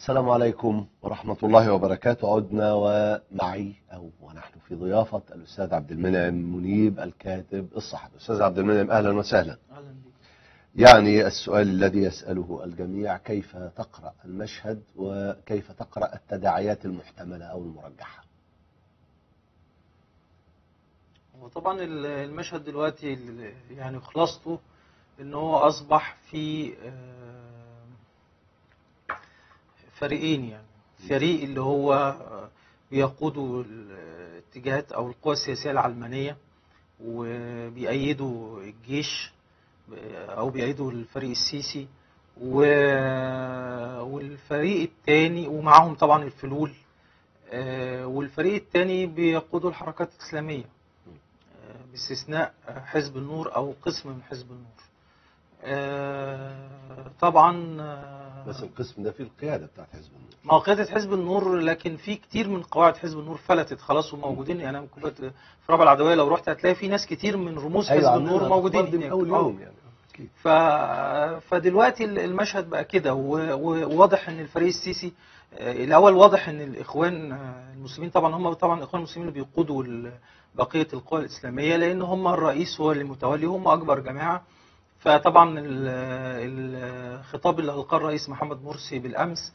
السلام عليكم ورحمة الله وبركاته عدنا ومعي أو ونحن في ضيافة الأستاذ عبد المنعم منيب الكاتب الصحفي أستاذ عبد المنعم أهلا وسهلا اهلا بك يعني السؤال الذي يسأله الجميع كيف تقرأ المشهد وكيف تقرأ التداعيات المحتملة أو المرجحة وطبعا ال- المشهد دلوقتي ال- يعني خلاصته ان هو اصبح في آه، فريقين يعني فريق اللي هو آه، بيقودوا الاتجاهات او القوى السياسيه العلمانيه وبيأيدوا الجيش آه، او بيأيدوا الفريق السيسي و- والفريق الثاني ومعاهم طبعا الفلول آه، والفريق الثاني بيقودوا الحركات الإسلامية آه، باستثناء حزب النور أو قسم من حزب النور آه، طبعا آه، بس القسم ده فيه القيادة بتاعت حزب النور ما هو قيادة حزب النور لكن في كتير من قواعد حزب النور فلتت خلاص وموجودين يعني انا كنت في رابعه العدويه لو رحت هتلاقي في ناس كتير من رموز حزب عندنا النور الأخبار موجودين دي من هناك. أول آه. يوم يعني أكيد ف... فدلوقتي المشهد بقى كده و- وواضح ان الفريق السيسي آه، الاول واضح ان الاخوان آه، المسلمين طبعا هم طبعا الاخوان المسلمين اللي بيقودوا ال- بقيه القوى الاسلاميه لان هم الرئيس هو اللي متولي هم اكبر جماعه فطبعا ال- الخطاب اللي القاه الرئيس محمد مرسي بالامس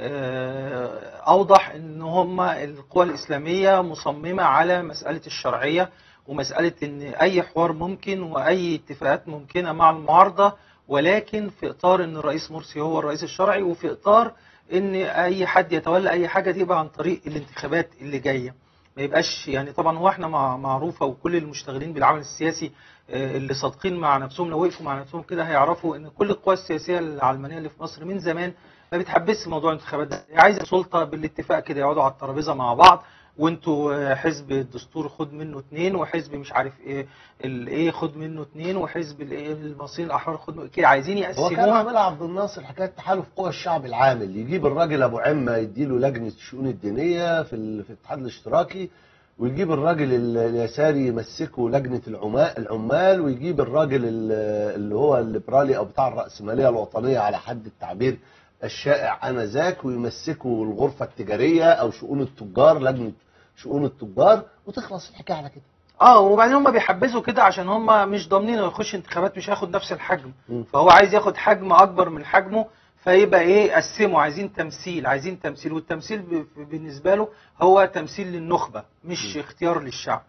آه، اوضح ان هم القوى الاسلاميه مصممه على مساله الشرعيه ومساله ان اي حوار ممكن واي اتفاقات ممكنه مع المعارضه ولكن في اطار ان الرئيس مرسي هو الرئيس الشرعي وفي اطار ان اي حد يتولى اي حاجه دي يبقى عن طريق الانتخابات اللي جايه ما يبقاش يعني طبعا هو احنا مع- معروفه وكل المشتغلين بالعمل السياسي آه، اللي صادقين مع نفسهم لو وقفوا مع نفسهم كده هيعرفوا ان كل القوى السياسيه العلمانيه اللي في مصر من زمان ما بتحبسش موضوع الانتخابات ده هي عايزه سلطه بالاتفاق كده يقعدوا على الترابيزه مع بعض وانتوا آه، حزب الدستور خد منه اتنين وحزب مش عارف ايه الايه خد منه اتنين وحزب الايه المصريين الاحرار خد منه كده عايزين هو كان يقسموها عاملها عبد الناصر حكايه تحالف قوى الشعب العامل يجيب الراجل ابو عمه يديله لجنه الشؤون الدينيه في ال- في الاتحاد الاشتراكي ويجيب الراجل ال- اليساري يمسكه لجنه العمال العمال ويجيب الراجل ال- اللي هو الليبرالي او بتاع الراسماليه الوطنيه على حد التعبير الشائع انذاك ويمسكه الغرفه التجاريه او شؤون التجار لجنه شؤون التجار وتخلص الحكايه على كده اه وبعدين هم بيحبسوا كده عشان هم مش ضامنين انه يخش انتخابات مش هياخد نفس الحجم مم. فهو عايز ياخد حجم اكبر من حجمه فيبقى ايه قسموا عايزين تمثيل عايزين تمثيل والتمثيل ب- بالنسبه له هو تمثيل للنخبه مش اختيار للشعب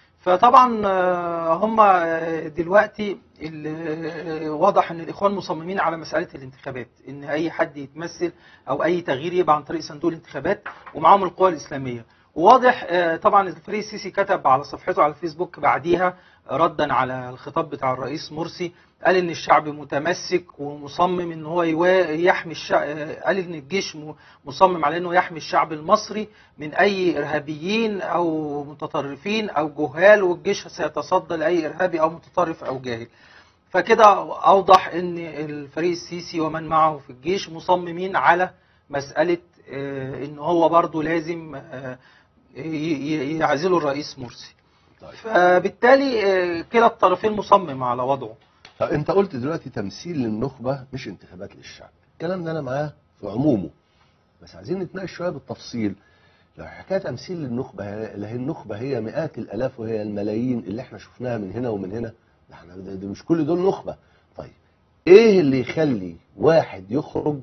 فطبعا آه، هم آه، دلوقتي ال- آه، واضح ان الاخوان مصممين على مساله الانتخابات ان اي حد يتمثل او اي تغيير يبقى عن طريق صندوق الانتخابات ومعاهم القوى الاسلاميه وواضح آه، طبعا الفريق السيسي كتب على صفحته على الفيسبوك بعديها ردا على الخطاب بتاع الرئيس مرسي قال ان الشعب متمسك ومصمم ان هو يوا- يحمي الشعب قال ان الجيش م- مصمم على انه يحمي الشعب المصري من اي ارهابيين او متطرفين او جهال والجيش سيتصدى لاي ارهابي او متطرف او جاهل فكده اوضح ان الفريق السيسي ومن معه في الجيش مصممين على مساله آه، ان هو برضه لازم آه، ي- ي- يعزلوا الرئيس مرسي طيب فبالتالي آه، كلا الطرفين مصمم على وضعه طب انت قلت دلوقتي تمثيل للنخبه مش انتخابات للشعب الكلام ده انا معاه في عمومه بس عايزين نتناقش شويه بالتفصيل لو حكايه تمثيل للنخبه اللي هي النخبه هي مئات الالاف وهي الملايين اللي احنا شفناها من هنا ومن هنا ده احنا ده ده مش كل دول نخبه طيب ايه اللي يخلي واحد يخرج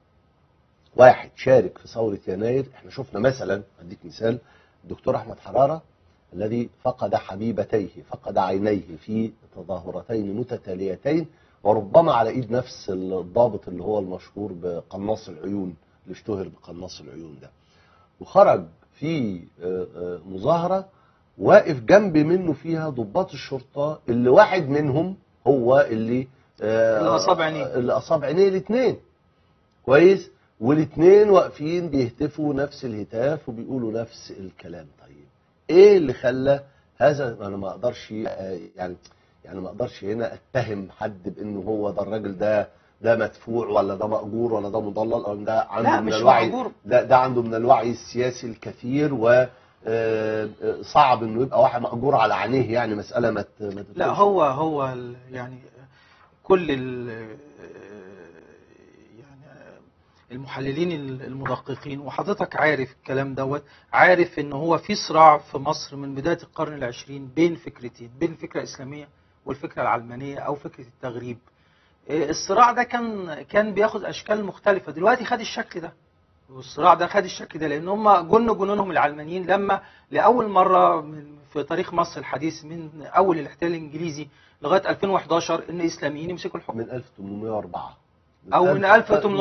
واحد شارك في ثوره يناير احنا شفنا مثلا اديك مثال الدكتور احمد حراره الذي فقد حبيبتيه فقد عينيه في تظاهرتين متتاليتين وربما على ايد نفس الضابط اللي هو المشهور بقناص العيون اللي اشتهر بقناص العيون ده وخرج في آه، آه، مظاهره واقف جنب منه فيها ضباط الشرطه اللي واحد منهم هو اللي آه، اللي أصاب عينيه. اللي اصاب عينيه الاثنين كويس والاثنين واقفين بيهتفوا نفس الهتاف وبيقولوا نفس الكلام طيب ايه اللي خلى هذا انا ما اقدرش آه، يعني يعني ما اقدرش هنا اتهم حد بانه هو ده الراجل ده ده مدفوع ولا ده مأجور ولا ده مضلل او ده عنده لا، من مش الوعي مأجور. ده ده عنده من الوعي السياسي الكثير و آه، آه، صعب انه يبقى واحد مأجور على عينيه يعني مسألة ما ت- ما لا تدخلش. هو هو ال- يعني كل ال يعني المحللين المدققين وحضرتك عارف الكلام دوت عارف ان هو في صراع في مصر من بدايه القرن العشرين بين فكرتين بين الفكره الاسلاميه والفكره العلمانيه او فكره التغريب إيه، الصراع ده كان كان بياخد اشكال مختلفه دلوقتي خد الشكل ده والصراع ده خد الشكل ده لان هم جن جنونهم العلمانيين لما لاول مره من في تاريخ مصر الحديث من اول الاحتلال الانجليزي لغايه 2011 ان الاسلاميين يمسكوا الحكم من 1804 او من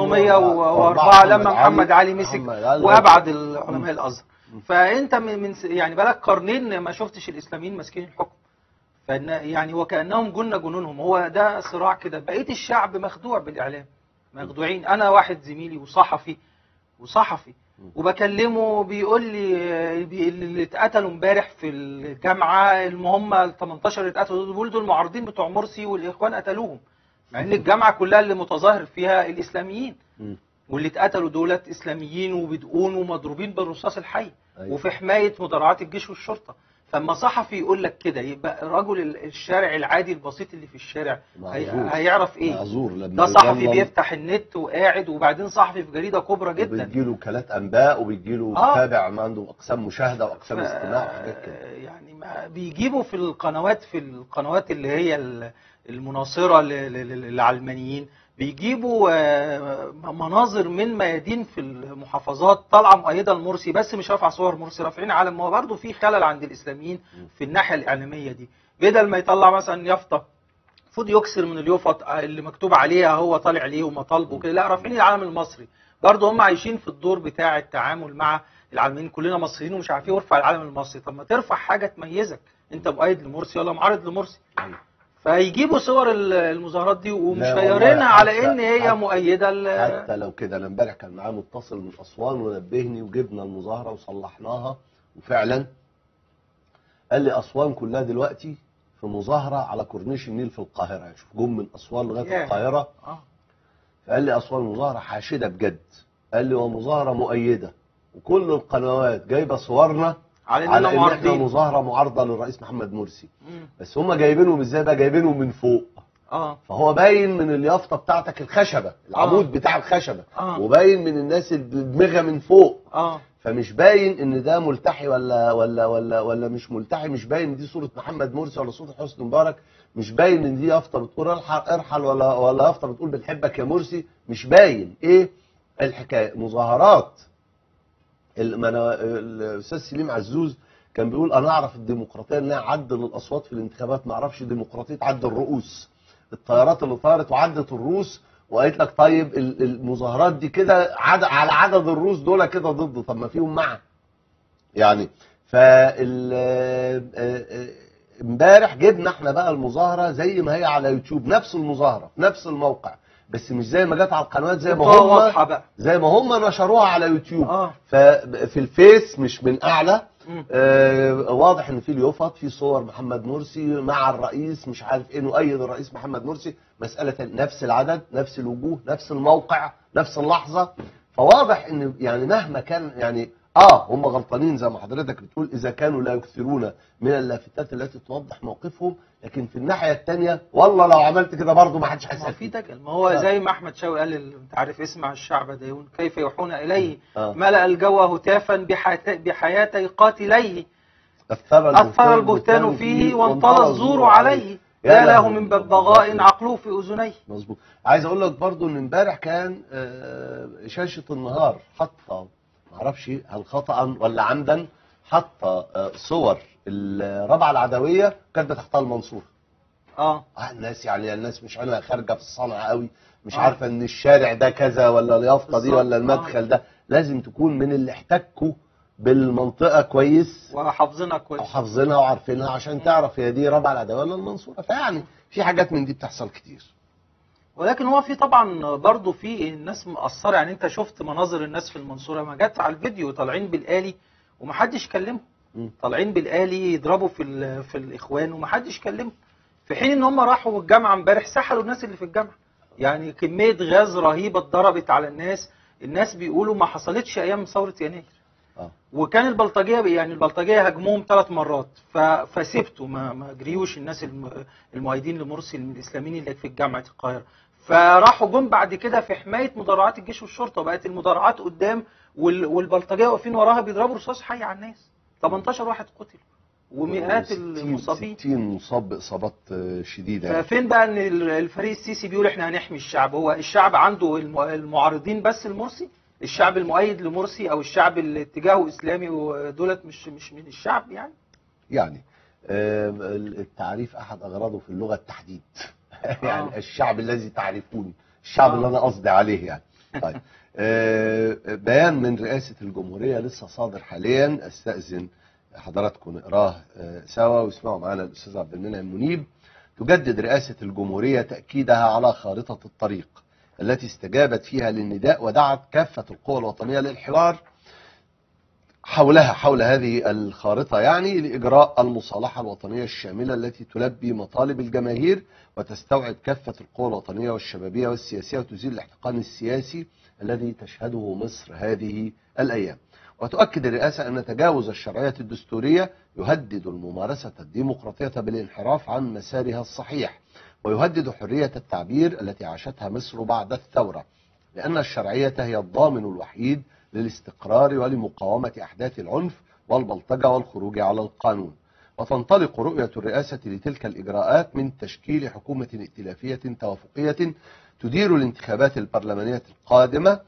1804 لما محمد علي مسك محمد علي وابعد العلماء الازهر فانت من من س- يعني بقالك قرنين ما شفتش الاسلاميين ماسكين الحكم فإن يعني وكانهم جن جنونهم هو ده صراع كده بقيه الشعب مخدوع بالاعلام مخدوعين انا واحد زميلي وصحفي وصحفي وبكلمه بيقول لي بي- اللي اتقتلوا امبارح في الجامعه اللي هم ال 18 اللي اتقتلوا دول بيقولوا دول المعارضين بتوع مرسي والاخوان قتلوهم مع ان الجامعه كلها اللي متظاهر فيها الاسلاميين مم. واللي اتقتلوا دولت اسلاميين وبدقون ومضروبين بالرصاص الحي أيوة. وفي حمايه مدرعات الجيش والشرطه فلما صحفي يقول لك كده يبقى رجل ال- الشارع العادي البسيط اللي في الشارع هي- معذور. هيعرف ايه معذور لما ده صحفي يضلل بيفتح النت وقاعد وبعدين صحفي في جريده كبرى جدا وبتجيله وكالات انباء وبتجيله آه. متابع ما عنده اقسام مشاهده واقسام ف- استماع وحاجات كده يعني ما بيجيبوا في القنوات في القنوات اللي هي ال- المناصره ل- ل- ل- للعلمانيين بيجيبوا آه، مناظر من ميادين في المحافظات طالعه مؤيده لمرسي بس مش رافعه صور مرسي رافعين علم ما هو برضه في خلل عند الاسلاميين في الناحيه الاعلاميه دي بدل ما يطلع مثلا يافطه المفروض يكسر من اليافط اللي مكتوب عليها هو طالع ليه ومطالبه وكده لا رافعين العلم المصري برضه هم عايشين في الدور بتاع التعامل مع العالمين كلنا مصريين ومش عارفين ارفع العلم المصري طب ما ترفع حاجه تميزك انت مؤيد لمرسي ولا معارض لمرسي أيوة. فيجيبوا صور ال- المظاهرات دي لا والله ومشيرينها على حتى- ان هي حتى- مؤيده ل- حتى لو كده انا امبارح كان معاه متصل من اسوان ونبهني وجبنا المظاهره وصلحناها وفعلا قال لي اسوان كلها دلوقتي في مظاهره على كورنيش النيل في القاهره يعني شوف جم من اسوان لغايه ياه. القاهره اه فقال لي اسوان مظاهره حاشده بجد قال لي ومظاهره مؤيده وكل القنوات جايبه صورنا على على اننا ان احنا معارضين مظاهره معارضه للرئيس محمد مرسي مم. بس هم جايبينهم ازاي بقى جايبينهم من فوق اه فهو باين من اليافطه بتاعتك الخشبه العمود بتاع الخشبه آه. وباين من الناس اللي دماغها من فوق اه فمش باين ان ده ملتحي ولا ولا ولا ولا مش ملتحي مش باين دي صوره محمد مرسي ولا صوره حسني مبارك مش باين ان دي يافطه بتقول ارحل ارحل ولا ولا يافطه بتقول بنحبك يا مرسي مش باين ايه الحكايه مظاهرات ال- ما أنا- الاستاذ سليم عزوز كان بيقول انا اعرف الديمقراطيه انها عدل الاصوات في الانتخابات ما اعرفش ديمقراطيه عد الرؤوس الطيارات اللي طارت وعدت الروس وقالت لك طيب ال- المظاهرات دي كده عد على عدد الروس دول كده ضد طب ما فيهم مع يعني فال آه، آه، امبارح جبنا احنا بقى المظاهره زي ما هي على يوتيوب نفس المظاهره في نفس الموقع بس مش زي ما جت على القنوات زي ما الصورة هم واضحه بقى زي ما هم نشروها على يوتيوب اه ففي الفيس مش من اعلى مم. آه واضح ان في اليوفط في صور محمد مرسي مع الرئيس مش عارف ايه نؤيد الرئيس محمد مرسي مساله نفس العدد نفس الوجوه نفس الموقع نفس اللحظه فواضح ان يعني مهما كان يعني اه هم غلطانين زي ما حضرتك بتقول اذا كانوا لا يكثرون من اللافتات التي توضح موقفهم لكن في الناحيه الثانيه والله لو عملت كده برضه ما حدش ما هو هيسال في فيك دجل ما هو آه. زي ما احمد شوقي قال ال- انت عارف اسمع الشعب دايون كيف يوحون اليه آه. ملأ الجو هتافا بحيات- بحياتي قاتليه اثر أثر البهتان فيه وانطلى الزور عليه يا له من ببغاء عقله في أذنيه مظبوط عايز اقول لك برضو ان امبارح كان آه، شاشه النهار حاطه معرفش هل خطا ولا عمدا حاطه آه، صور الرابعه العدويه كانت تحتها المنصور اه آه الناس يعني الناس مش عينها خارجه في الصنعه قوي مش آه. عارفه ان الشارع ده كذا ولا اليافطه دي بالظبط. ولا المدخل ده لازم تكون من اللي احتكوا بالمنطقه كويس وحافظينها كويس وحافظينها وعارفينها عشان تعرف هي دي رابعه العدويه ولا المنصوره فيعني في حاجات من دي بتحصل كتير ولكن هو في طبعا برضه في الناس مقصره يعني انت شفت مناظر الناس في المنصوره ما جت على الفيديو طالعين بالآلي ومحدش كلمهم مم. طالعين بالآلي يضربوا في ال- في الاخوان ومحدش كلمهم في حين ان هم راحوا الجامعه امبارح سحلوا الناس اللي في الجامعه يعني كميه غاز رهيبه اتضربت على الناس الناس بيقولوا ما حصلتش ايام ثوره يناير اه وكان البلطجيه يعني البلطجيه هاجموهم ثلاث مرات ف- فسبتوا ما ما جريوش الناس الم- المؤيدين لمرسي الاسلاميين اللي في جامعه القاهره فراحوا جم بعد كده في حمايه مدرعات الجيش والشرطه وبقت المدرعات قدام وال- والبلطجيه واقفين وراها بيضربوا رصاص حي على الناس 18 واحد قتلوا ومئات 60 المصابين 60 مصاب باصابات آه، شديده يعني. ففين بقى ان ال- الفريق السيسي بيقول احنا هنحمي الشعب هو الشعب عنده الم- المعارضين بس لمرسي الشعب المؤيد لمرسي او الشعب اللي اتجاهه اسلامي ودولت مش مش من الشعب يعني يعني آم، التعريف احد اغراضه في اللغه التحديد يعني آه. الشعب الذي تعرفون الشعب آه. اللي انا قصدي عليه يعني طيب آه، بيان من رئاسه الجمهوريه لسه صادر حاليا استاذن حضراتكم نقراه آه، سوا واسمعوا معانا الاستاذ عبد المنعم منيب تجدد رئاسه الجمهوريه تاكيدها على خارطه الطريق التي استجابت فيها للنداء ودعت كافه القوى الوطنيه للحوار حولها حول هذه الخارطة يعني لإجراء المصالحة الوطنية الشاملة التي تلبي مطالب الجماهير وتستوعب كافة القوى الوطنية والشبابية والسياسية وتزيل الاحتقان السياسي الذي تشهده مصر هذه الأيام وتؤكد الرئاسة أن تجاوز الشرعية الدستورية يهدد الممارسة الديمقراطية بالانحراف عن مسارها الصحيح ويهدد حرية التعبير التي عاشتها مصر بعد الثورة لأن الشرعية هي الضامن الوحيد للاستقرار ولمقاومة أحداث العنف والبلطجة والخروج على القانون وتنطلق رؤية الرئاسة لتلك الإجراءات من تشكيل حكومة ائتلافية توافقية تدير الانتخابات البرلمانية القادمة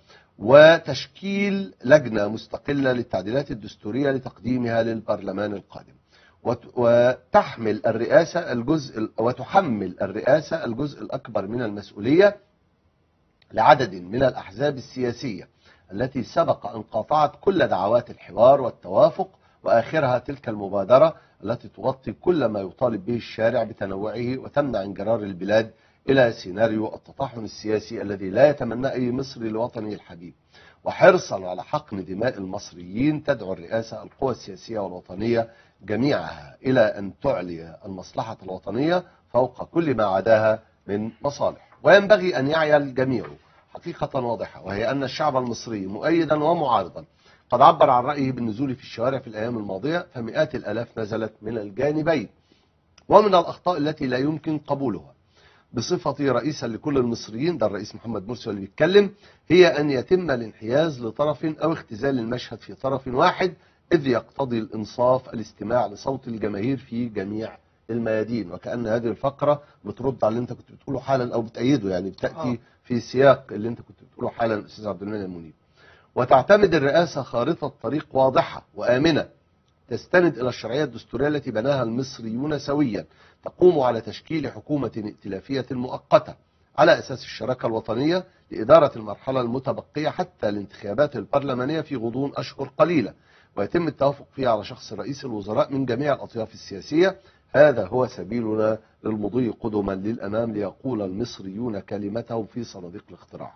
وتشكيل لجنة مستقلة للتعديلات الدستورية لتقديمها للبرلمان القادم وت- وتحمل الرئاسة الجزء وتحمل الرئاسة الجزء الأكبر من المسؤولية لعدد من الأحزاب السياسية التي سبق أن قاطعت كل دعوات الحوار والتوافق وآخرها تلك المبادرة التي تغطي كل ما يطالب به الشارع بتنوعه وتمنع انجرار البلاد إلى سيناريو التطاحن السياسي الذي لا يتمنى أي مصري لوطنه الحبيب وحرصا على حقن دماء المصريين تدعو الرئاسة القوى السياسية والوطنية جميعها إلى أن تعلي المصلحة الوطنية فوق كل ما عداها من مصالح وينبغي أن يعي الجميع حقيقة واضحة وهي أن الشعب المصري مؤيدا ومعارضا قد عبر عن رأيه بالنزول في الشوارع في الأيام الماضية فمئات الآلاف نزلت من الجانبين ومن الأخطاء التي لا يمكن قبولها بصفتي رئيسا لكل المصريين ده الرئيس محمد مرسي اللي بيتكلم هي أن يتم الانحياز لطرف أو اختزال المشهد في طرف واحد إذ يقتضي الإنصاف الاستماع لصوت الجماهير في جميع الميادين وكأن هذه الفقرة بترد على اللي أنت كنت بتقوله حالا أو بتأيده يعني بتأتي آه. في سياق اللي أنت كنت بتقوله حالا أستاذ عبد المنعم منيب وتعتمد الرئاسة خارطة طريق واضحة وآمنة تستند إلى الشرعية الدستورية التي بناها المصريون سويا تقوم على تشكيل حكومة ائتلافية مؤقتة على أساس الشراكة الوطنية لإدارة المرحلة المتبقية حتى الانتخابات البرلمانية في غضون أشهر قليلة ويتم التوافق فيها على شخص رئيس الوزراء من جميع الأطياف السياسية هذا هو سبيلنا للمضي قدما للأمام ليقول المصريون كلمتهم في صناديق الاقتراع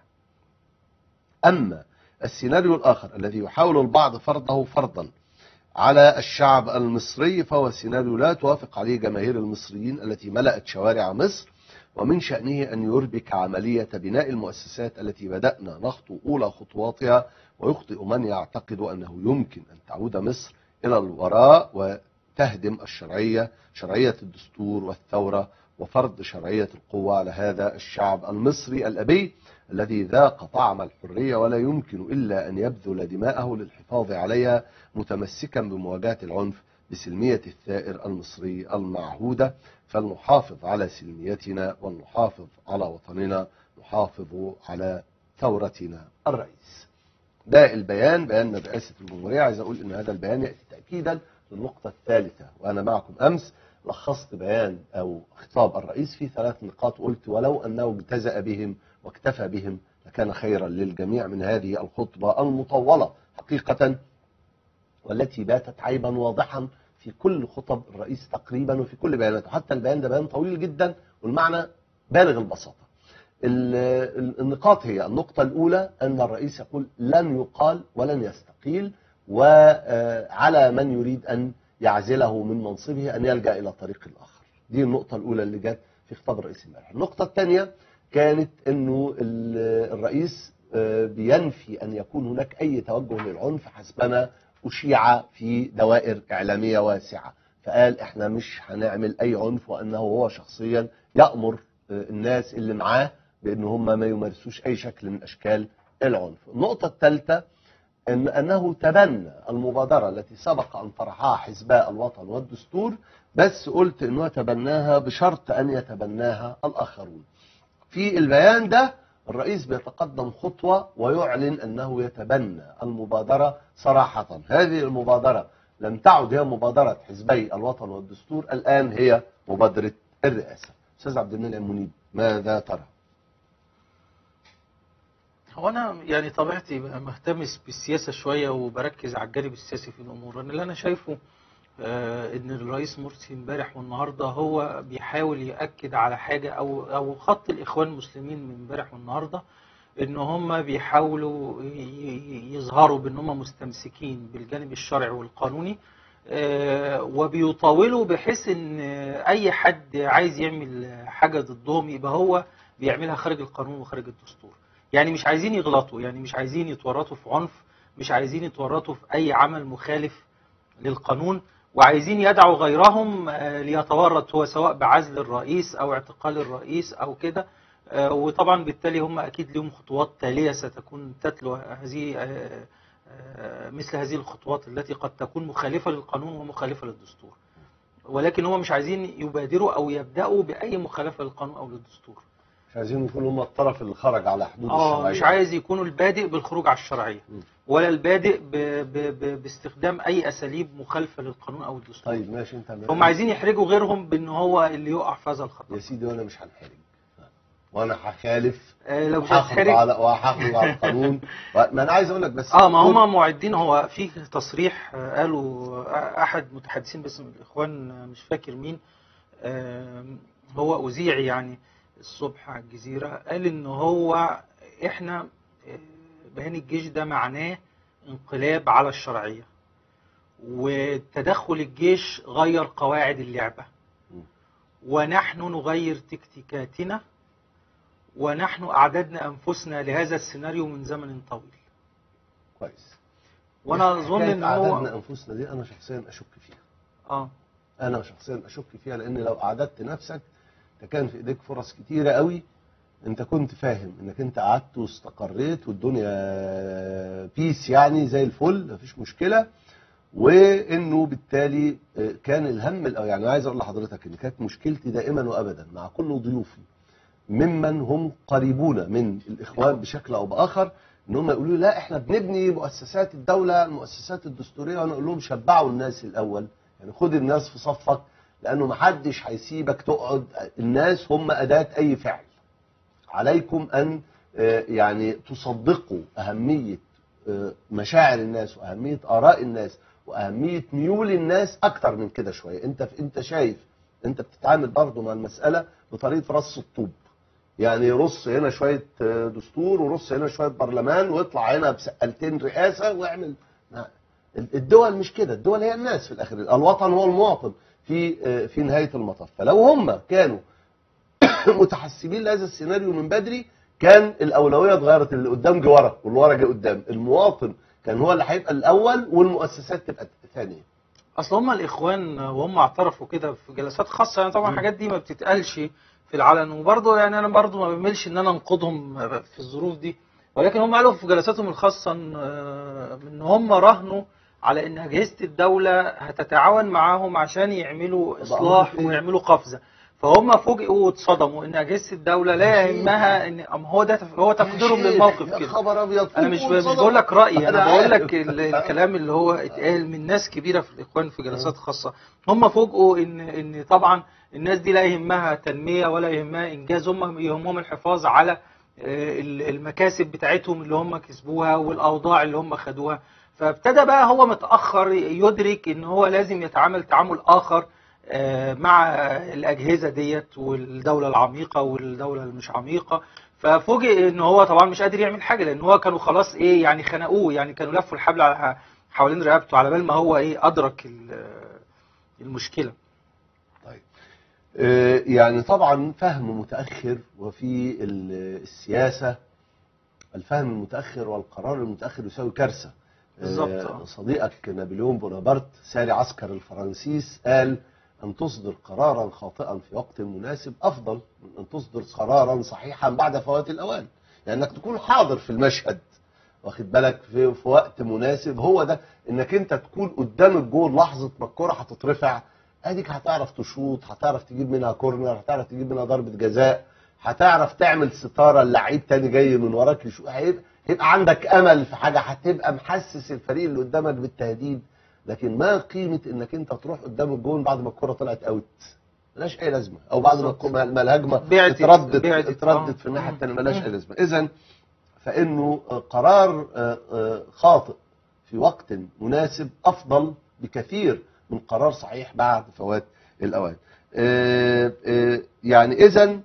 أما السيناريو الآخر الذي يحاول البعض فرضه فرضا على الشعب المصري فهو سيناريو لا توافق عليه جماهير المصريين التي ملأت شوارع مصر ومن شأنه أن يربك عملية بناء المؤسسات التي بدأنا نخطو أولى خطواتها ويخطئ من يعتقد أنه يمكن أن تعود مصر إلى الوراء وتهدم الشرعية شرعية الدستور والثورة وفرض شرعية القوة على هذا الشعب المصري الأبي الذي ذاق طعم الحرية ولا يمكن إلا أن يبذل دماءه للحفاظ عليها متمسكا بمواجهة العنف بسلمية الثائر المصري المعهودة فلنحافظ على سلميتنا ولنحافظ على وطننا نحافظ على ثورتنا الرئيس ده البيان بيان من رئاسة الجمهورية عايز أقول إن هذا البيان يأتي تأكيدا للنقطة الثالثة وأنا معكم أمس لخصت بيان أو خطاب الرئيس في ثلاث نقاط قلت ولو أنه اجتزأ بهم واكتفى بهم لكان خيرا للجميع من هذه الخطبة المطولة حقيقة والتي باتت عيبا واضحا في كل خطب الرئيس تقريبا وفي كل بياناته حتى البيان ده بيان طويل جدا والمعنى بالغ البساطة ال- ال- النقاط هي النقطة الأولى أن الرئيس يقول لن يقال ولن يستقيل وعلى من يريد أن يعزله من منصبه أن يلجأ إلى طريق الآخر دي النقطة الأولى اللي جت في خطاب الرئيس امبارح النقطة الثانية كانت أنه ال- الرئيس آه، بينفي أن يكون هناك أي توجه للعنف حسبما أشيع في دوائر إعلامية واسعة فقال احنا مش هنعمل أي عنف وأنه هو شخصيا يأمر آه، الناس اللي معاه بان هم ما يمارسوش اي شكل من اشكال العنف النقطه الثالثه ان انه تبنى المبادره التي سبق ان طرحها حزباء الوطن والدستور بس قلت انه تبناها بشرط ان يتبناها الاخرون في البيان ده الرئيس بيتقدم خطوة ويعلن أنه يتبنى المبادرة صراحة هذه المبادرة لم تعد هي مبادرة حزبي الوطن والدستور الآن هي مبادرة الرئاسة أستاذ عبد المنعم منيب ماذا ترى؟ هو انا يعني طبيعتي بقى مهتمس بالسياسه شويه وبركز على الجانب السياسي في الامور انا اللي انا شايفه آه، ان الرئيس مرسي امبارح والنهارده هو بيحاول ياكد على حاجه او او خط الاخوان المسلمين من امبارح والنهارده ان هم بيحاولوا ي- ي- يظهروا بان هم مستمسكين بالجانب الشرعي والقانوني آه، وبيطاولوا بحيث ان اي حد عايز يعمل حاجه ضدهم يبقى هو بيعملها خارج القانون وخارج الدستور يعني مش عايزين يغلطوا يعني مش عايزين يتورطوا في عنف مش عايزين يتورطوا في اي عمل مخالف للقانون وعايزين يدعوا غيرهم آه، ليتورط هو سواء بعزل الرئيس او اعتقال الرئيس او كده آه، وطبعا بالتالي هم اكيد لهم خطوات تاليه ستكون تتلو هذه آه، آه، مثل هذه الخطوات التي قد تكون مخالفه للقانون ومخالفه للدستور ولكن هم مش عايزين يبادروا او يبداوا باي مخالفه للقانون او للدستور مش عايزين يكونوا هم الطرف اللي خرج على حدود اه الشرعية مش عايز يكونوا البادئ بالخروج على الشرعيه م. ولا البادئ ب... ب... ب... باستخدام اي اساليب مخالفه للقانون او الدستور طيب ماشي انت هم عايزين يحرجوا غيرهم بان هو اللي يقع في هذا الخطر يا سيدي وانا مش هنحرج وانا هخالف آه لو مش وهخرج هتحرج على وهخرج على القانون و- ما انا عايز اقول لك بس اه ما هم معدين هو في تصريح آه، قالوا آه، احد متحدثين باسم الاخوان آه، مش فاكر مين آه، هو اذيع يعني الصبح على الجزيره قال ان هو احنا آه، بيان الجيش ده معناه انقلاب على الشرعيه وتدخل الجيش غير قواعد اللعبه م. ونحن نغير تكتيكاتنا ونحن اعددنا انفسنا لهذا السيناريو من زمن طويل كويس وانا اظن حكاية ان أعدادنا هو انفسنا دي انا شخصيا اشك فيها اه انا شخصيا اشك فيها لان لو اعددت نفسك انت كان في ايديك فرص كتيره قوي انت كنت فاهم انك انت قعدت واستقريت والدنيا بيس يعني زي الفل مفيش مشكله وانه بالتالي آه، كان الهم الأول يعني عايز اقول لحضرتك ان كانت مشكلتي دائما وابدا مع كل ضيوفي ممن هم قريبون من الاخوان بشكل او باخر ان هم يقولوا لي لا احنا بنبني مؤسسات الدوله المؤسسات الدستوريه وانا اقول لهم شبعوا الناس الاول يعني خد الناس في صفك لانه محدش هيسيبك تقعد الناس هم اداه اي فعل عليكم ان آه، يعني تصدقوا اهميه آه، مشاعر الناس واهميه اراء الناس واهميه ميول الناس اكتر من كده شويه انت انت شايف انت بتتعامل برضه مع المساله بطريقه رص الطوب يعني رص هنا شويه آه، دستور ورص هنا شويه برلمان واطلع هنا بسقلتين رئاسه واعمل لا، الدول مش كده الدول هي الناس في الاخر الوطن هو المواطن في آه، في نهايه المطاف فلو هم كانوا متحسبين لهذا السيناريو من بدري كان الاولويه اتغيرت اللي قدام جه ورا واللي ورا جه قدام المواطن كان هو اللي هيبقى الاول والمؤسسات تبقى الثانيه اصل هم الاخوان وهم اعترفوا كده في جلسات خاصه يعني طبعا الحاجات دي ما بتتقالش في العلن وبرضه يعني انا برضه ما بميلش ان انا انقضهم في الظروف دي ولكن هم قالوا في جلساتهم الخاصه ان آه، ان هم راهنوا على ان اجهزه الدوله هتتعاون معاهم عشان يعملوا اصلاح إيه؟ ويعملوا قفزه فهم فوجئوا واتصدموا ان اجهزه الدوله لا يهمها ان أم هو ده هو تقديرهم يا للموقف يا كده خبر ابيض انا مش فوق مش وصدم. بقول لك رايي انا بقول عارف. لك ال- الكلام اللي هو اتقال من ناس كبيره في الاخوان في جلسات خاصه هم فوجئوا ان ان طبعا الناس دي لا يهمها تنميه ولا يهمها انجاز هم يهمهم الحفاظ على آه، ال- المكاسب بتاعتهم اللي هم كسبوها والاوضاع اللي هم خدوها فابتدى بقى هو متاخر يدرك ان هو لازم يتعامل تعامل اخر آه، مع الاجهزه ديت والدوله العميقه والدوله المش عميقه ففوجئ ان هو طبعا مش قادر يعمل حاجه لان هو كانوا خلاص ايه يعني خنقوه يعني كانوا لفوا الحبل على- حوالين رقبته على بال ما هو ايه ادرك ال- المشكله طيب آه، يعني طبعا فهم متأخر وفي ال- السياسة الفهم المتأخر والقرار المتأخر يساوي كارثة بالظبط، آه، آه. صديقك نابليون بونابرت ساري عسكر الفرنسيس قال ان تصدر قرارا خاطئا في وقت مناسب افضل من ان تصدر قرارا صحيحا بعد فوات الاوان لانك تكون حاضر في المشهد واخد بالك في, في وقت مناسب هو ده انك انت تكون قدام الجول لحظه ما الكره هتترفع اديك هتعرف تشوط هتعرف تجيب منها كورنر هتعرف تجيب منها ضربه جزاء هتعرف تعمل ستاره اللعيب تاني جاي من وراك يشوف هيبقى هيبقى عندك امل في حاجه هتبقى محسس الفريق اللي قدامك بالتهديد لكن ما قيمه انك انت تروح قدام الجون بعد ما الكره طلعت اوت ملهاش اي لازمه او بعد ما بالظبط. الكرة- ما ما الهجمه بعدت- اتردت بعدت، اتردت آه. في الناحيه مم. الثانيه ملهاش اي مم. لازمه اذا فانه قرار آه، آه، خاطئ في وقت مناسب افضل بكثير من قرار صحيح بعد فوات الاوان آه، آه، يعني اذا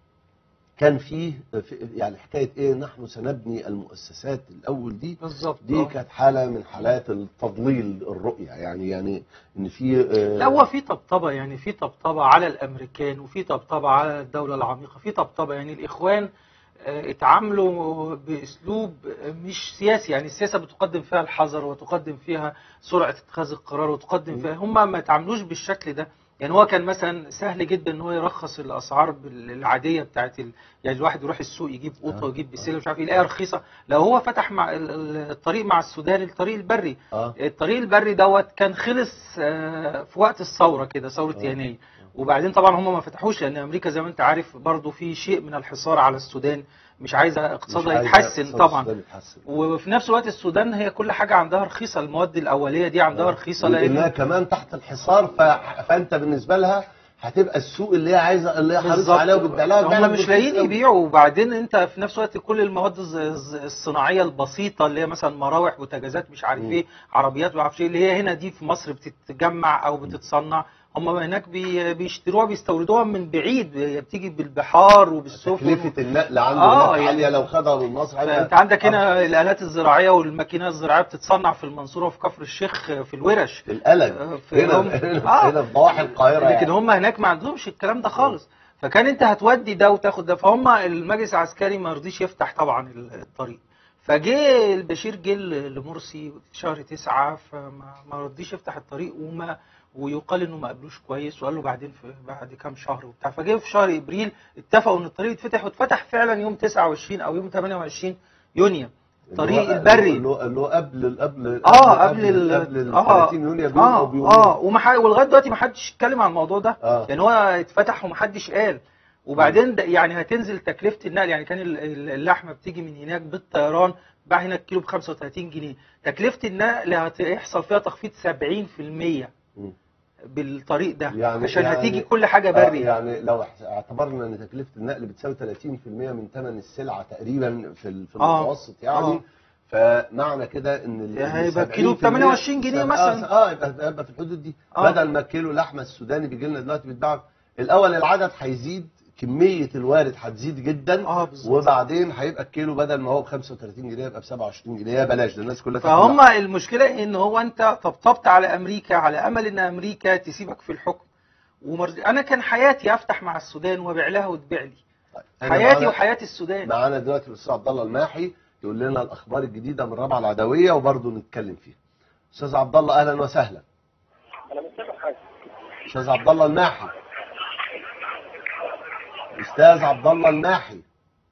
كان فيه في- يعني حكايه ايه نحن سنبني المؤسسات الاول دي بالظبط دي آه. كانت حاله من حالات التضليل الرؤيه يعني يعني ان في آه، لا هو في طبطبه يعني في طبطبه على الامريكان وفي طبطبه على الدوله العميقه في طبطبه يعني الاخوان آه، اتعاملوا باسلوب آه، مش سياسي يعني السياسه بتقدم فيها الحذر وتقدم فيها سرعه اتخاذ القرار وتقدم فيها هم ما اتعاملوش بالشكل ده يعني هو كان مثلا سهل جدا ان هو يرخص الاسعار بال- العاديه بتاعت ال... يعني الواحد يروح السوق يجيب قوطه آه. ويجيب بسله مش عارف ايه يلاقيها رخيصه لو هو فتح مع ال- ال- الطريق مع السودان الطريق البري اه الطريق البري دوت كان خلص آه، في وقت الثوره كده ثوره آه. يناير وبعدين طبعا هم ما فتحوش لان امريكا زي ما انت عارف برضو في شيء من الحصار على السودان مش عايزه مش اقتصادها عايزة يتحسن اقتصاد طبعا السودان يتحسن. وفي نفس الوقت السودان هي كل حاجه عندها رخيصه المواد الاوليه دي عندها رخيصه لانها لان كمان تحت الحصار ف... فانت بالنسبه لها هتبقى السوق اللي هي عايزه اللي هي حريصه بالظبط عليها وبتبيع لها فعلاً هم مش برخيص لاقيين أوي. يبيعوا وبعدين انت في نفس الوقت كل المواد الز- الز- الصناعيه البسيطه اللي هي مثلا مراوح بوتاجازات مش عارف مم. ايه عربيات ما اعرفش ايه اللي هي هنا دي في مصر بتتجمع او بتتصنع هم هناك بي- بيشتروها بيستوردوها من بعيد هي بتيجي بالبحار وبالسفن تكلفه النقل عنده آه، هناك عاليه يعني- لو خدها من مصر هيبقى فانت عندك هنا الالات الزراعيه والماكينات الزراعيه بتتصنع في المنصوره وفي كفر الشيخ في الورش في القلم آه، في هنا هم- هنا, آه. هنا في ضواحي القاهره لكن يعني. هم هناك ما عندهمش الكلام ده خالص فكان انت هتودي ده وتاخد ده فهم المجلس العسكري ما رضيش يفتح طبعا الطريق فجه البشير جه لمرسي في شهر تسعة فما ما رضيش يفتح الطريق وما ويقال انه ما قابلوش كويس وقال له بعدين في بعد كام شهر وبتاع فجه في شهر ابريل اتفقوا ان الطريق يتفتح واتفتح فعلا يوم 29 او يوم 28 يونيو الطريق اللي هو- البري اللي هو اللي هو قبل قبل اه قبل ال قبل ال اه 30 يونيو بيوم او اه بيومين اه ومح... ولغايه دلوقتي ما حدش اتكلم عن الموضوع ده اه يعني هو اتفتح ومحدش قال وبعدين ده يعني هتنزل تكلفه النقل يعني كان ال- ال- اللحمه بتيجي من هناك بالطيران باع هنا الكيلو ب 35 جنيه تكلفه النقل هيحصل فيها تخفيض 70% مم. بالطريق ده يعني- عشان يعني- هتيجي كل حاجه آه، بري يعني لو احت- اعتبرنا ان تكلفه النقل بتساوي 30% من ثمن السلعه تقريبا في ال- في آه. المتوسط يعني آه. فمعنى كده ان ال- هيبقى ال 70% الكيلو ب 28 جنيه آه، مثلا. اه يبقى يبقى في الحدود دي آه. بدل ما كيلو لحمه السوداني بيجي لنا دلوقتي بيتباع الاول العدد هيزيد كميه الوارد هتزيد جدا اه بالظبط وبعدين هيبقى الكيلو بدل ما هو ب 35 جنيه يبقى ب 27 جنيه يا بلاش ده الناس كلها فهم تاكل المشكله ان هو انت طبطبت على امريكا على امل ان امريكا تسيبك في الحكم ومرز... انا كان حياتي افتح مع السودان وابيع لها وتبيع لي أنا حياتي معانا- وحياه السودان معانا دلوقتي الاستاذ عبد الله الماحي يقول لنا الاخبار الجديده من الرابعه العدويه وبرضه نتكلم فيها. استاذ عبد الله اهلا وسهلا. انا مش سامع حاجه استاذ عبد الله الماحي. استاذ عبد الله الماحي.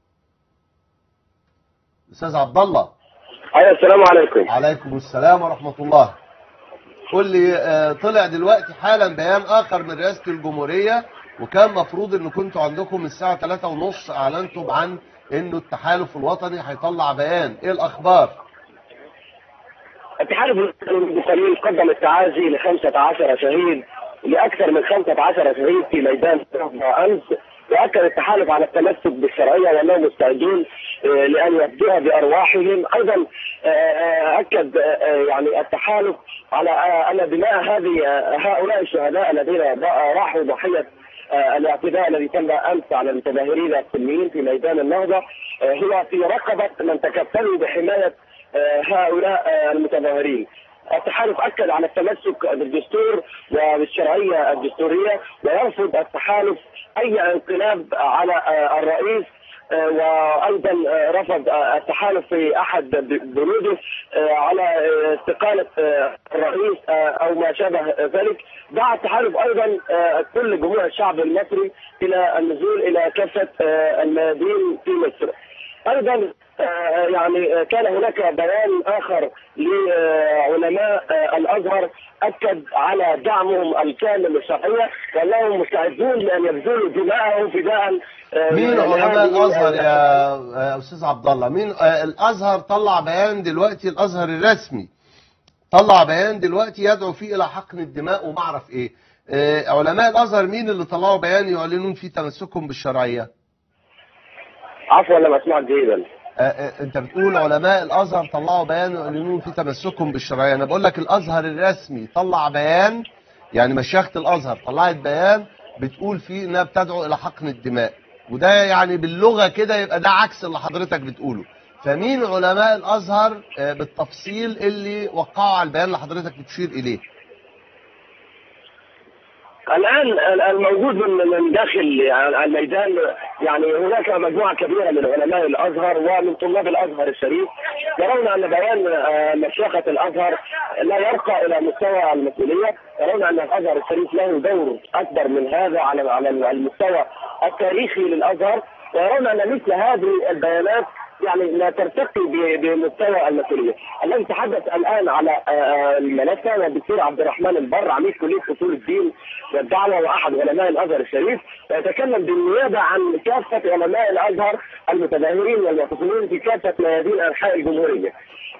استاذ عبد الله ايوه السلام عليكم عليكم السلام ورحمه الله. قول لي آه، طلع دلوقتي حالا بيان اخر من رئاسه الجمهوريه وكان مفروض ان كنتوا عندكم الساعه 3 ونص اعلنتم عن انه التحالف الوطني هيطلع بيان، ايه الاخبار؟ التحالف المقيمين قدم التعازي ل 15 شهيد لاكثر من 15 شهيد في ميدان الرفضة امس واكد التحالف على التمسك بالشرعيه وانهم مستعدون آه، لان يفدوها بارواحهم ايضا آه، آه، اكد آه، آه، يعني التحالف على آه، ان دماء هذه آه، هؤلاء الشهداء الذين ض- راحوا ضحيه آه، الاعتداء الذي تم امس على المتظاهرين السلميين في ميدان النهضه آه، هو في رقبه من تكفلوا بحمايه آه، هؤلاء آه، المتظاهرين. التحالف اكد على التمسك بالدستور وبالشرعيه الدستوريه ويرفض التحالف اي انقلاب على آه، الرئيس آه، وايضا آه، رفض آه، التحالف في احد ب- بنوده آه، على آه، استقاله آه، الرئيس آه، او ما شابه ذلك دعا التحالف ايضا آه، كل جموع الشعب المصري الى النزول الى كافه آه، الميادين في مصر. ايضا آه، يعني آه، كان هناك بيان اخر لعلماء آه، الازهر اكد على دعمهم الكامل للشرعيه وانهم مستعدون لان يبذلوا دماءهم فداء آه، مين لهذه علماء الازهر يا الشرعية. يا استاذ عبد الله مين آه، الازهر طلع بيان دلوقتي الازهر الرسمي طلع بيان دلوقتي يدعو فيه الى حقن الدماء وما اعرف ايه آه، علماء الازهر مين اللي طلعوا بيان يعلنون فيه تمسكهم بالشرعيه عفوا لم اسمعك جيدا آه، آه، انت بتقول علماء الازهر طلعوا بيان يعلنون فيه تمسكهم بالشرعيه انا بقول لك الازهر الرسمي طلع بيان يعني مشيخه الازهر طلعت بيان بتقول فيه انها بتدعو الى حقن الدماء وده يعني باللغه كده يبقى ده عكس اللي حضرتك بتقوله فمين علماء الازهر آه، بالتفصيل اللي وقعوا على البيان اللي حضرتك بتشير اليه الان الموجود من من داخل الميدان يعني هناك مجموعه كبيره من علماء الازهر ومن طلاب الازهر الشريف يرون ان بيان آه، مشيخه الازهر لا يرقى الى مستوى المسؤوليه، يرون ان الازهر الشريف له دور اكبر من هذا على على المستوى التاريخي للازهر ويرون ان مثل هذه البيانات يعني لا ترتقي ب- بمستوى المسؤوليه. الذي تحدث الان على آه، الملفه هو الدكتور عبد الرحمن البر عميد كليه اصول الدين والدعوه واحد علماء الازهر الشريف ويتكلم بالنيابه عن كافه علماء الازهر المتظاهرين والمعتصمين في كافه ميادين انحاء الجمهوريه.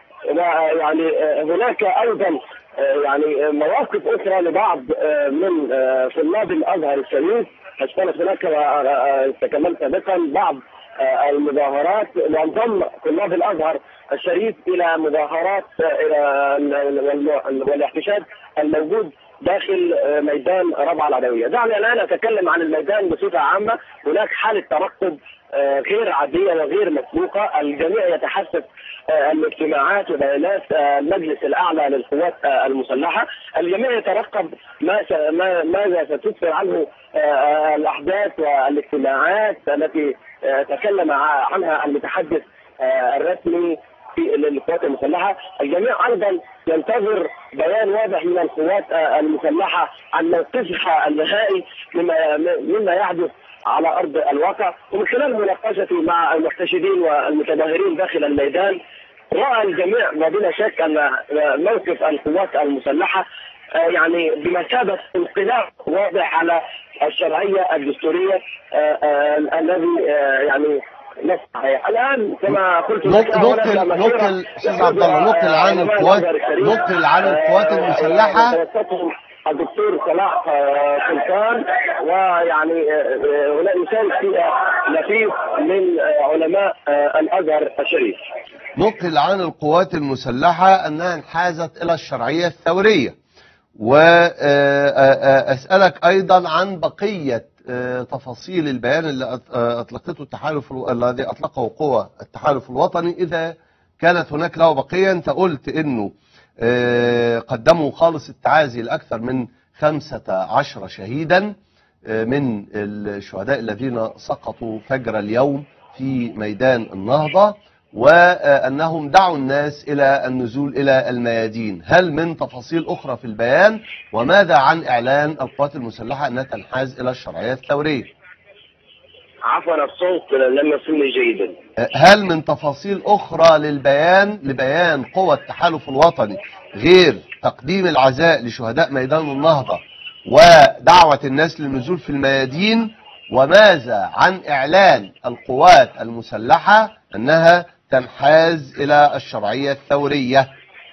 ويعني آه، هناك ايضا آه، يعني آه، مواقف اخرى لبعض آه، من آه، طلاب الازهر الشريف كانت هناك آه، آه، تكلمت سابقا بعض آه، المظاهرات وانضم طلاب الازهر الشريف الى مظاهرات آه، الى ال- ال- وال- والاحتشاد الموجود داخل آه، ميدان ربع العدويه. دعني الان اتكلم عن الميدان بصفه عامه، هناك حاله ترقب آه، غير عاديه وغير مسبوقه، الجميع يتحسس آه، الاجتماعات وبيانات آه، المجلس الاعلى للقوات آه، المسلحه، الجميع يترقب ما س- ما- ماذا ستسفر عنه آه، آه، الاحداث والاجتماعات التي آه، تكلم ع- عنها المتحدث آه، الرسمي في للقوات المسلحه، الجميع ايضا ينتظر بيان واضح من القوات آه، المسلحه عن موقفها النهائي مما مما يحدث على ارض الواقع ومن خلال مناقشتي مع المحتشدين والمتظاهرين داخل الميدان راى الجميع وبلا شك ان موقف القوات المسلحه آه، يعني بمثابه انقلاب واضح على الشرعيه الدستوريه آه، آه، الذي آه، يعني نسعى الان كما قلت لك نقل هناك نقل مسيرة نقل استاذ عبد الله نقل عن علماء القوات الأزهر الشريف. نقل عن القوات آه، المسلحه يتوسطهم الدكتور صلاح آه، سلطان ويعني آه، آه، هنا يشارك فيها لفيف من آه، علماء آه، الازهر الشريف. نقل عن القوات المسلحة أنها انحازت إلى الشرعية الثورية وأسألك أيضا عن بقية آه، تفاصيل البيان اللي أط- آه، أطلقته التحالف الو- الذي أطلقه قوى التحالف الوطني إذا كانت هناك له بقية أنت قلت أنه آه، قدموا خالص التعازي لأكثر من خمسة عشر شهيدا آه، من الشهداء الذين سقطوا فجر اليوم في ميدان النهضة وأنهم دعوا الناس إلى النزول إلى الميادين هل من تفاصيل أخرى في البيان وماذا عن إعلان القوات المسلحة أنها تنحاز إلى الشرعية الثورية عفوا الصوت لم يصلني جيدا. هل من تفاصيل أخرى للبيان لبيان قوى التحالف الوطني غير تقديم العزاء لشهداء ميدان النهضة ودعوة الناس للنزول في الميادين وماذا عن إعلان القوات المسلحة أنها تنحاز إلى الشرعية الثورية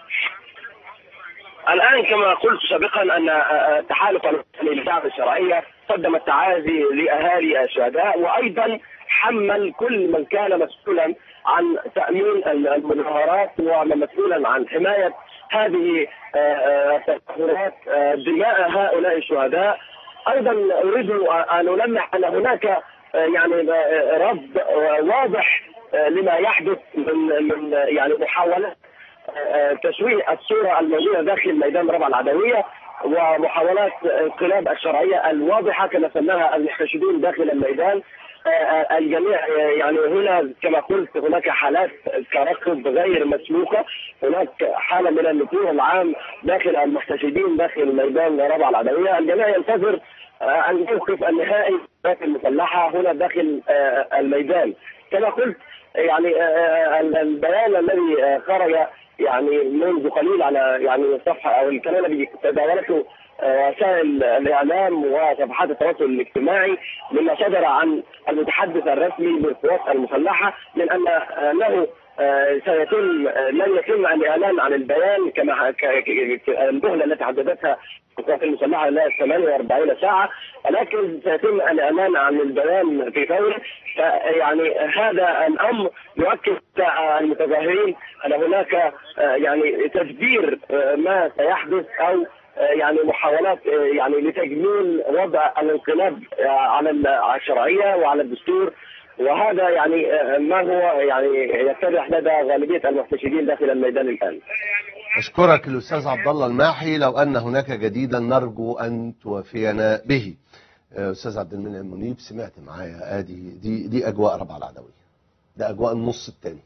الان كما قلت سابقا ان آه، التحالف الوطني للدعم الشرعيه قدم التعازي لاهالي الشهداء وايضا حمل كل من كان مسؤولا عن تامين المظاهرات ومسؤولا عن حمايه هذه آه، آه، التظاهرات آه، دماء هؤلاء الشهداء ايضا اريد ان المح ان هناك آه، يعني آه، رد آه، واضح آه، لما يحدث من من يعني محاولات آه، تشويه الصوره الموجوده داخل ميدان ربع العدويه ومحاولات انقلاب الشرعيه الواضحه كما سماها المحتشدون داخل الميدان آه، الجميع آه، يعني هنا كما قلت هناك حالات ترقب غير مسبوقه هناك حاله من النفور العام داخل المحتشدين داخل ميدان رابعه العدويه الجميع ينتظر آه، الموقف النهائي للقوات المسلحه هنا داخل آه، الميدان كما قلت يعني آه، ال- البيان الذي آه، خرج يعني منذ قليل على يعني صفحه او الكلام الذي تداولته آه، وسائل الاعلام وصفحات التواصل الاجتماعي مما صدر عن المتحدث الرسمي للقوات المسلحه من ان انه آه، سيتم آه، لن يتم الاعلان عن البيان كما ك- ك- ك- المهله التي حددتها القوات المسلحه لها 48 ساعه ولكن سيتم الاعلان عن البيان في فوره فيعني هذا الامر يؤكد المتظاهرين ان هناك آه، يعني تدبير آه، ما سيحدث او آه، يعني محاولات آه، يعني لتجميل وضع الانقلاب آه، على ال- على الشرعيه وعلى الدستور وهذا يعني آه، ما هو يعني يتضح لدى غالبيه المحتشدين داخل الميدان الان. أشكرك الأستاذ عبد الله الماحي لو أن هناك جديدا نرجو أن توافينا به آه، أستاذ عبد المنعم منيب سمعت معايا آدي دي دي أجواء ربع العدوية ده أجواء النص الثاني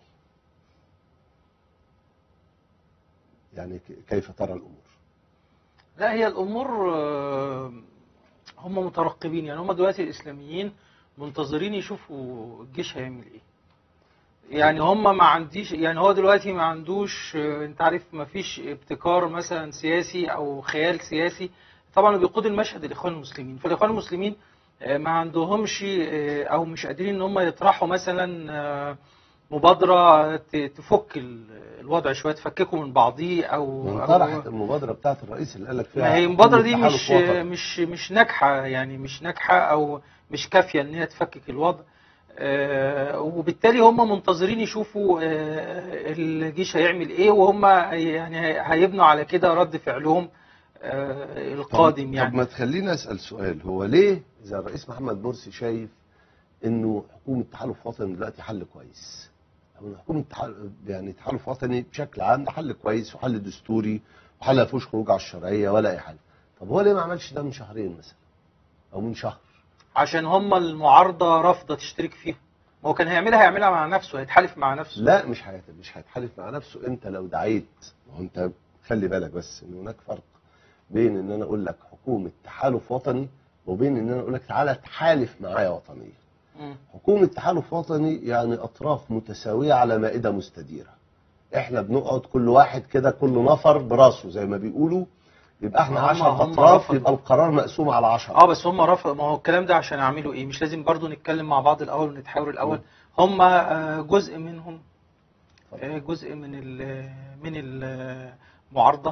يعني ك- كيف ترى الأمور لا هي الامور آه، هم مترقبين يعني هم دلوقتي الاسلاميين منتظرين يشوفوا الجيش هيعمل ايه يعني هم ما عنديش يعني هو دلوقتي ما عندوش آه، انت عارف ما فيش ابتكار مثلا سياسي او خيال سياسي طبعا اللي بيقود المشهد الاخوان المسلمين فالاخوان المسلمين آه، ما عندهمش آه، او مش قادرين ان هم يطرحوا مثلا آه، مبادره ت- تفك ال- الوضع شويه تفككوا من بعضيه او انطرحت أو- المبادرة بتاعت الرئيس اللي قال لك فيها ما هي المبادرة دي تحالف مش وطني. مش مش ناجحة يعني مش ناجحة أو مش كافية إن هي تفكك الوضع آه، وبالتالي هم منتظرين يشوفوا آه، الجيش هيعمل إيه وهم يعني هيبنوا على كده رد فعلهم آه، القادم طب, طب يعني ما تخلينا أسأل سؤال هو ليه إذا الرئيس محمد مرسي شايف إنه حكومة تحالف وطني دلوقتي حل كويس أو إن حكومة تحالف يعني تحالف وطني بشكل عام ده حل كويس وحل دستوري وحل ما فيهوش خروج على الشرعية ولا أي حاجة طب هو ليه ما عملش ده من شهرين مثلا أو من شهر عشان هم المعارضة رافضة تشترك فيها ما هو كان هيعملها هيعملها مع نفسه هيتحالف مع نفسه لا مش هيت... مش هيتحالف مع نفسه انت لو دعيت ما هو انت خلي بالك بس ان هناك فرق بين ان انا اقول لك حكومه تحالف وطني وبين ان انا اقول لك تعالى تحالف معايا وطنيا مم. حكومه تحالف وطني يعني اطراف متساويه على مائده مستديره احنا بنقعد كل واحد كده كل نفر براسه زي ما بيقولوا يبقى احنا هم- 10 هم اطراف رفضوا. يبقى القرار مقسوم على 10 اه بس هم رفض ما هو الكلام ده عشان يعملوا ايه مش لازم برضو نتكلم مع بعض الاول ونتحاور الاول هم آه، جزء منهم آه، جزء من ال- من المعارضه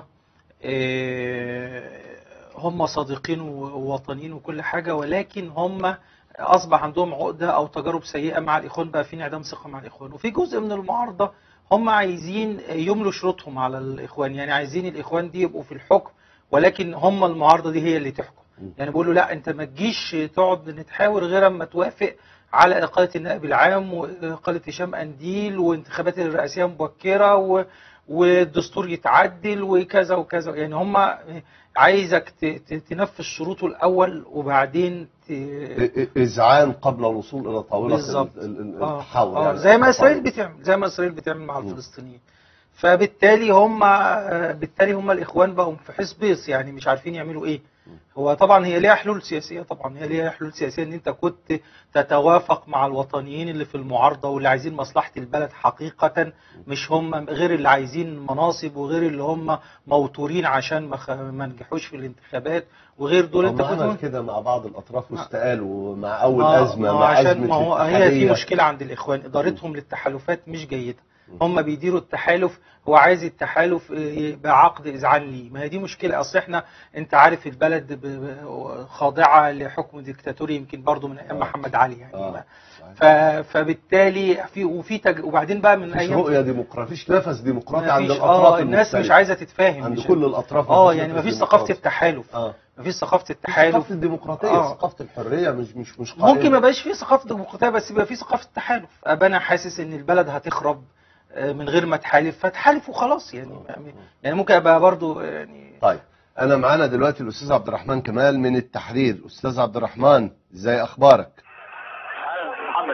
آه، هم صادقين ووطنيين وكل حاجه ولكن هم اصبح عندهم عقده او تجارب سيئه مع الاخوان بقى في انعدام ثقه مع الاخوان وفي جزء من المعارضه هم عايزين يملوا شروطهم على الاخوان يعني عايزين الاخوان دي يبقوا في الحكم ولكن هم المعارضه دي هي اللي تحكم يعني بيقولوا لا انت ما تجيش تقعد نتحاور غير اما توافق على اقاله النائب العام واقاله هشام انديل وانتخابات الرئاسيه مبكره و والدستور يتعدل وكذا وكذا يعني هم عايزك ت- ت- تنفذ شروطه الاول وبعدين ت... اذعان قبل الوصول الى طاوله بالظبط. ال- ال- ال- آه، التحاور آه يعني زي ما التفاوض. اسرائيل بتعمل زي ما اسرائيل بتعمل مع الفلسطينيين فبالتالي هم آه، بالتالي هم الاخوان بقوا في حسبيس يعني مش عارفين يعملوا ايه هو طبعا هي ليها حلول سياسيه طبعا هي ليها حلول سياسيه ان انت كنت تتوافق مع الوطنيين اللي في المعارضه واللي عايزين مصلحه البلد حقيقه مش هم غير اللي عايزين مناصب وغير اللي هم موتورين عشان ما خ- ما نجحوش في الانتخابات وغير دول انت هم عمل كنت كده مع بعض الاطراف واستقالوا مع اول ما- ازمه ما مع عشان ازمه ما هو هي في الاتحادية. مشكله عند الاخوان ادارتهم للتحالفات مش جيده هم بيديروا التحالف هو عايز التحالف يبقى عقد اذعان ليه ما هي دي مشكله اصل احنا انت عارف البلد ب- ب- خاضعه لحكم ديكتاتوري يمكن برضو من ايام آه. محمد علي يعني آه. ف... فبالتالي في وفي تج... وبعدين بقى من مفيش ايام رؤيه ديمقراطيه مفيش نفس ديمقراطي عند مفيش- الاطراف اه الناس مش المختلفة. عايزه تتفاهم عند مش- كل الاطراف اه مفيش يعني نفس مفيش ديمقراطي. ثقافه التحالف اه مفيش ثقافه مفيش التحالف ثقافه الديمقراطيه آه. ثقافه الحريه مش مش مش قائمة. ممكن ما يبقاش فيه ثقافه ديمقراطيه بس يبقى فيه ثقافه تحالف ابقى انا حاسس ان البلد هتخرب آه، من غير ما تحالف فتحالف وخلاص يعني يعني ممكن ابقى برضو يعني طيب انا معانا دلوقتي الاستاذ عبد الرحمن كمال من التحرير استاذ عبد الرحمن ازاي اخبارك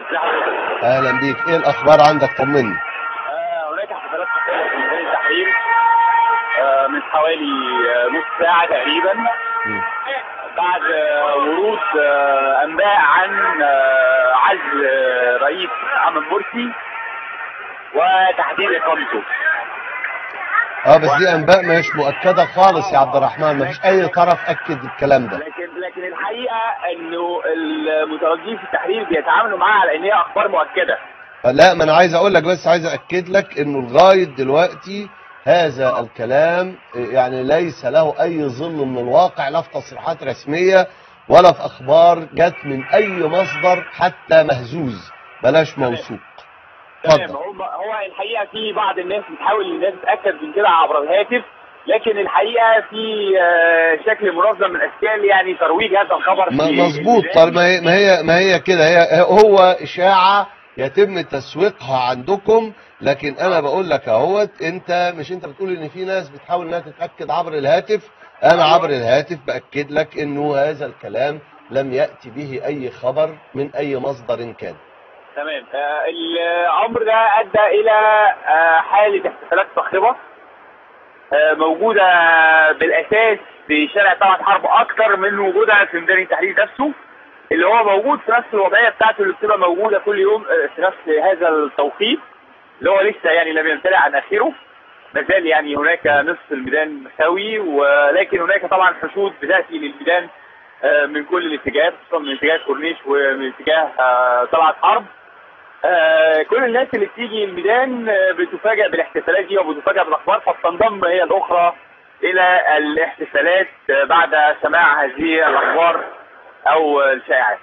ازي حضرتك؟ اهلا بيك ايه الاخبار عندك طمني آه، هناك احتفالات خاصة في ميدان التحرير آه، من حوالي آه، نص ساعة تقريبا مم. بعد آه، ورود آه، انباء عن آه، عزل آه، رئيس محمد مرسي وتحديد اقامته. اه بس دي انباء مش مؤكده خالص يا عبد الرحمن مفيش اي طرف اكد الكلام ده لكن لكن الحقيقة انه المتواجدين في التحرير بيتعاملوا معاها على ان هي اخبار مؤكدة. لا ما انا عايز اقول لك بس عايز اكد لك انه لغايه دلوقتي هذا الكلام يعني ليس له اي ظل من الواقع لا في تصريحات رسميه ولا في اخبار جت من اي مصدر حتى مهزوز بلاش موثوق تمام اتفضل هو هو الحقيقه في بعض الناس بتحاول الناس تتاكد من كده عبر الهاتف لكن الحقيقه في آه، شكل منظم من اشكال يعني ترويج هذا الخبر ما- في مظبوط البداية. طب ما هي ما هي ما هي كده هي هو اشاعه يتم تسويقها عندكم لكن انا بقول لك اهوت انت مش انت بتقول ان في ناس بتحاول انها تتاكد عبر الهاتف انا عبر الهاتف باكد لك انه هذا الكلام لم ياتي به اي خبر من اي مصدر كان تمام آه، الامر ده ادى الى آه، حاله احتفالات صاخبه آه، موجوده بالاساس في شارع طلعت حرب اكتر من وجودها في ميدان التحرير نفسه اللي هو موجود في نفس الوضعيه بتاعته اللي بتبقى موجوده كل يوم آه، في نفس هذا التوقيت اللي هو لسه يعني لم يمتلئ عن اخره ما زال يعني هناك نصف الميدان مساوي ولكن هناك طبعا حشود بتاتي للميدان آه، من كل الاتجاهات خصوصا من اتجاه كورنيش ومن اتجاه آه، طلعت حرب آه، كل الناس اللي بتيجي الميدان آه، بتفاجأ بالاحتفالات دي وبتفاجأ بالاخبار فبتنضم هي الاخرى الى الاحتفالات آه، بعد سماع هذه الاخبار او آه، الشائعات.